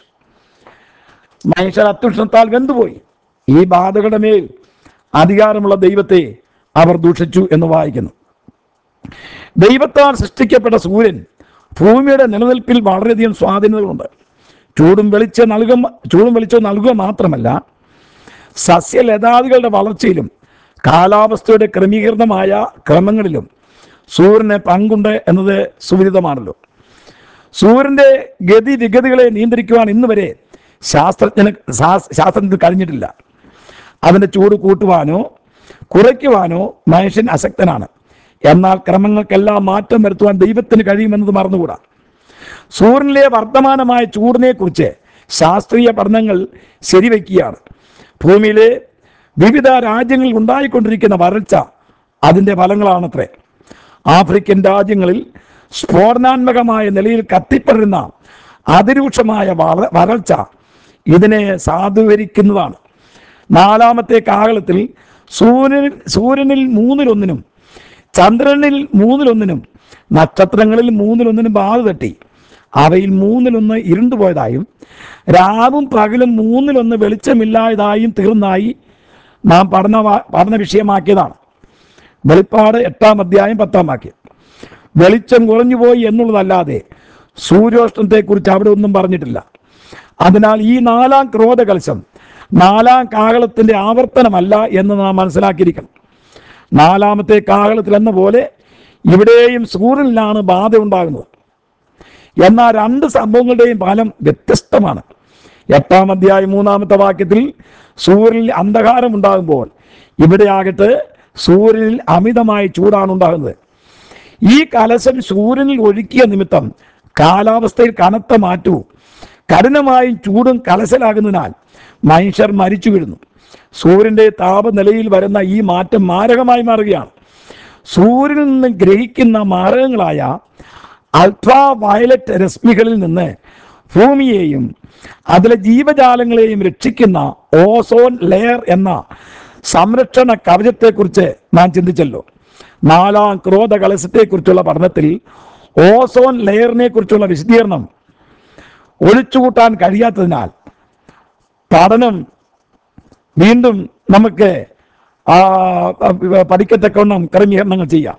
മനുഷ്യർ അത്യുഷ്ണത്താൽ വെന്തുപോയി ഈ ബാധകളുടെ മേൽ അധികാരമുള്ള ദൈവത്തെ അവർ ദൂഷിച്ചു എന്ന് വായിക്കുന്നു ദൈവത്താൽ സൃഷ്ടിക്കപ്പെട്ട സൂര്യൻ ഭൂമിയുടെ നിലനിൽപ്പിൽ വളരെയധികം സ്വാധീനതകളുണ്ട് ചൂടും വെളിച്ചം നൽകുക ചൂടും വെളിച്ചവും നൽകുക മാത്രമല്ല സസ്യലതാദികളുടെ വളർച്ചയിലും കാലാവസ്ഥയുടെ ക്രമീകൃതമായ ക്രമങ്ങളിലും സൂര്യന് പങ്കുണ്ട് എന്നത് സുവിദിതമാണല്ലോ സൂര്യന്റെ ഗതി വിഗതികളെ നിയന്ത്രിക്കുവാൻ ഇന്ന് വരെ ശാസ്ത്രജ്ഞന് ശാസ്- ശാസ്ത്രജ്ഞന് കഴിഞ്ഞിട്ടില്ല അതിൻ്റെ ചൂട് കൂട്ടുവാനോ കുറയ്ക്കുവാനോ മനുഷ്യൻ അശക്തനാണ് എന്നാൽ ക്രമങ്ങൾക്കെല്ലാം മാറ്റം വരുത്തുവാൻ ദൈവത്തിന് കഴിയുമെന്നത് മറന്നുകൂടാ സൂര്യനിലെ വർത്തമാനമായ ചൂടിനെ കുറിച്ച് ശാസ്ത്രീയ പഠനങ്ങൾ ശരിവെക്കുകയാണ് ഭൂമിയിലെ വിവിധ രാജ്യങ്ങളിൽ ഉണ്ടായിക്കൊണ്ടിരിക്കുന്ന വരൾച്ച അതിൻ്റെ ഫലങ്ങളാണത്രേ ആഫ്രിക്കൻ രാജ്യങ്ങളിൽ സ്ഫോടനാത്മകമായ നിലയിൽ കത്തിപ്പടരുന്ന അതിരൂക്ഷമായ വര- വരൾച്ച ഇതിനെ സാധൂകരിക്കുന്നതാണ് നാലാമത്തെ കാലത്തിൽ സൂര്യനിൽ സൂര്യനിൽ മൂന്നിലൊന്നിനും ചന്ദ്രനിൽ മൂന്നിലൊന്നിനും നക്ഷത്രങ്ങളിൽ മൂന്നിലൊന്നിനും ബാധ തട്ടി അവയിൽ മൂന്നിലൊന്ന് ഇരുണ്ടുപോയതായും രാവും പകലും മൂന്നിലൊന്ന് വെളിച്ചമില്ലായതായും തീർന്നായി നാം പഠന പഠന വിഷയമാക്കിയതാണ് വെളിപ്പാട് എട്ടാം അധ്യായം പത്താം വാക്യം വെളിച്ചം കുറഞ്ഞുപോയി എന്നുള്ളതല്ലാതെ സൂര്യോഷ്ണത്തെക്കുറിച്ച് അവിടെ ഒന്നും പറഞ്ഞിട്ടില്ല അതിനാൽ ഈ നാലാം ക്രോധകലശം നാലാം കാഹളത്തിന്റെ ആവർത്തനമല്ല എന്ന് നാം മനസ്സിലാക്കിയിരിക്കണം നാലാമത്തെ കാഹളത്തിൽ എന്ന പോലെ ഇവിടെയും സൂര്യനിലാണ് ബാധ ഉണ്ടാകുന്നത് എന്നാൽ രണ്ട് സംഭവങ്ങളുടെയും ഫലം വ്യത്യസ്തമാണ് എട്ടാം അധ്യായം മൂന്നാമത്തെ വാക്യത്തിൽ സൂര്യനിൽ അന്ധകാരം ഉണ്ടാകുമ്പോൾ ഇവിടെ ആകട്ടെ സൂര്യനിൽ അമിതമായി ചൂടാണ് ഉണ്ടാകുന്നത് ഈ കലശം സൂര്യനിൽ ഒഴുക്കിയ നിമിത്തം കാലാവസ്ഥയിൽ കനത്ത മാറ്റവും കഠിനമായും ചൂടും കലശലാകുന്നതിനാൽ മനുഷ്യർ മരിച്ചു വീഴുന്നു സൂര്യന്റെ താപനിലയിൽ വരുന്ന ഈ മാറ്റം മാരകമായി മാറുകയാണ് സൂര്യനിൽ നിന്ന് ഗ്രഹിക്കുന്ന മാരകങ്ങളായ അൾട്രാ വയലറ്റ് രശ്മികളിൽ നിന്ന് ഭൂമിയെയും അതിലെ ജീവജാലങ്ങളെയും രക്ഷിക്കുന്ന ഓസോൺ ലെയർ എന്ന സംരക്ഷണ കവചത്തെക്കുറിച്ച് നാം ചിന്തിച്ചല്ലോ നാലാം ക്രോധ കലശത്തെക്കുറിച്ചുള്ള പഠനത്തിൽ ഓസോൺ ലെയറിനെ കുറിച്ചുള്ള വിശദീകരണം ഒഴിച്ചുകൂട്ടാൻ കഴിയാത്തതിനാൽ പഠനം വീണ്ടും നമുക്ക് ആ, പഠിക്കത്തക്കവണ്ണം ക്രമീകരണങ്ങൾ ചെയ്യാം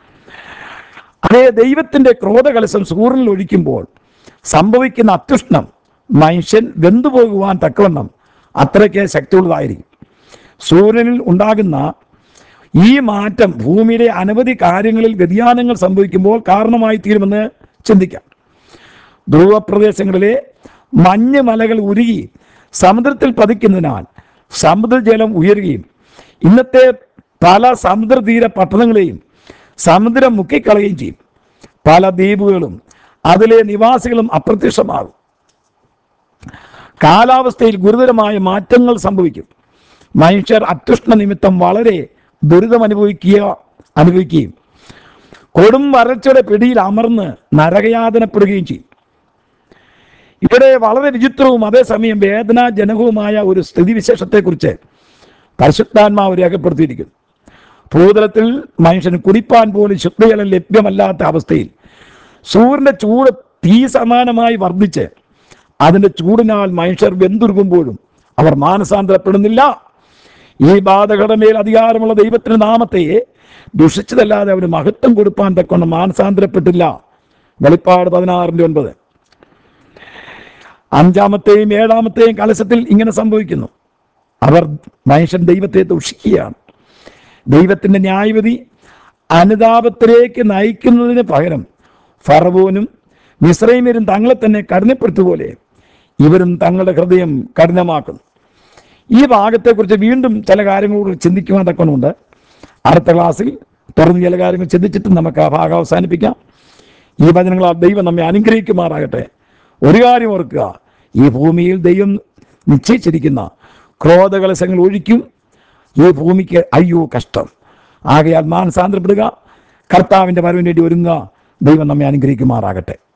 അതേ ദൈവത്തിന്റെ ക്രോധകലശം സൂര്യനിൽ ഒഴിക്കുമ്പോൾ സംഭവിക്കുന്ന അത്യുഷ്ണം മനുഷ്യൻ വെന്തുപോകുവാൻ തക്കവണ്ണം അത്രയ്ക്ക് ശക്തിയുള്ളതായിരിക്കും സൂര്യനിൽ ഉണ്ടാകുന്ന ഈ മാറ്റം ഭൂമിയിലെ അനവധി കാര്യങ്ങളിൽ വ്യതിയാനങ്ങൾ സംഭവിക്കുമ്പോൾ കാരണമായി തീരുമെന്ന് ചിന്തിക്കാം ധ്രുവപ്രദേശങ്ങളിലെ മഞ്ഞ് മലകൾ ഉരുകി സമുദ്രത്തിൽ പതിക്കുന്നതിനാൽ സമുദ്രജലം ഉയരുകയും ഇന്നത്തെ പല സമുദ്രതീര പട്ടണങ്ങളെയും സമുദ്രം മുക്കിക്കളയുകയും ചെയ്യും പല ദ്വീപുകളും അതിലെ നിവാസികളും അപ്രത്യക്ഷമാകും കാലാവസ്ഥയിൽ ഗുരുതരമായ മാറ്റങ്ങൾ സംഭവിക്കും മനുഷ്യർ അത്യുഷ്ണ നിമിത്തം വളരെ ദുരിതം അനുഭവിക്കുക അനുഭവിക്കുകയും കൊടും വരൾച്ചയുടെ പിടിയിൽ അമർന്ന് നരകയാതനപ്പെടുകയും ചെയ്യും ഇവിടെ വളരെ വിചിത്രവും അതേസമയം വേദനാജനകവുമായ ഒരു സ്ഥിതിവിശേഷത്തെക്കുറിച്ച് പരിശുദ്ധാത്മാവ് രേഖപ്പെടുത്തിയിരിക്കുന്നു ഭൂതലത്തിൽ മനുഷ്യന് കുടിപ്പാൻ പോലും ശുദ്ധജലം ലഭ്യമല്ലാത്ത അവസ്ഥയിൽ സൂര്യന്റെ ചൂട് തീ സമാനമായി വർദ്ധിച്ച് അതിന്റെ ചൂടിനാൽ മനുഷ്യർ വെന്തുരുകുമ്പോഴും അവർ മാനസാന്തരപ്പെടുന്നില്ല ഈ ബാധകളുടെ മേൽ അധികാരമുള്ള ദൈവത്തിന്റെ നാമത്തെ ദുഷിച്ചതല്ലാതെ അവന് മഹത്വം കൊടുപ്പാൻ തക്കൊണ്ട് മാനസാന്തരപ്പെട്ടില്ല വെളിപ്പാട് പതിനാറിന്റെ ഒൻപത് അഞ്ചാമത്തെയും ഏഴാമത്തെയും കലശത്തിൽ ഇങ്ങനെ സംഭവിക്കുന്നു അവർ മനുഷ്യൻ ദൈവത്തെ ദുഷിക്കുകയാണ് ദൈവത്തിന്റെ ന്യായവിധി അനുതാപത്തിലേക്ക് നയിക്കുന്നതിന് പകരം ഫറവോനും മിശ്രൈമരും തങ്ങളെ തന്നെ കഠിനപ്പെടുത്തുപോലെ ഇവരും തങ്ങളുടെ ഹൃദയം കഠിനമാക്കുന്നു ഈ ഭാഗത്തെക്കുറിച്ച് വീണ്ടും ചില കാര്യങ്ങളോട് ചിന്തിക്കുവാൻ തക്കണമുണ്ട് അടുത്ത ക്ലാസ്സിൽ തുറന്ന് ചില കാര്യങ്ങൾ ചിന്തിച്ചിട്ട് നമുക്ക് ആ ഭാഗം അവസാനിപ്പിക്കാം ഈ വചനങ്ങളാൽ ദൈവം നമ്മെ അനുഗ്രഹിക്കുമാറാകട്ടെ ഒരു കാര്യം ഓർക്കുക ഈ ഭൂമിയിൽ ദൈവം നിശ്ചയിച്ചിരിക്കുന്ന ക്രോധകലശങ്ങൾ ഒഴിക്കും ഈ ഭൂമിക്ക് അയ്യോ കഷ്ടം ആകയാൽ മാനസാന്തരപ്പെടുക കർത്താവിൻ്റെ വരവിന് വേണ്ടി ഒരുങ്ങുക ദൈവം നമ്മെ അനുഗ്രഹിക്കുമാറാകട്ടെ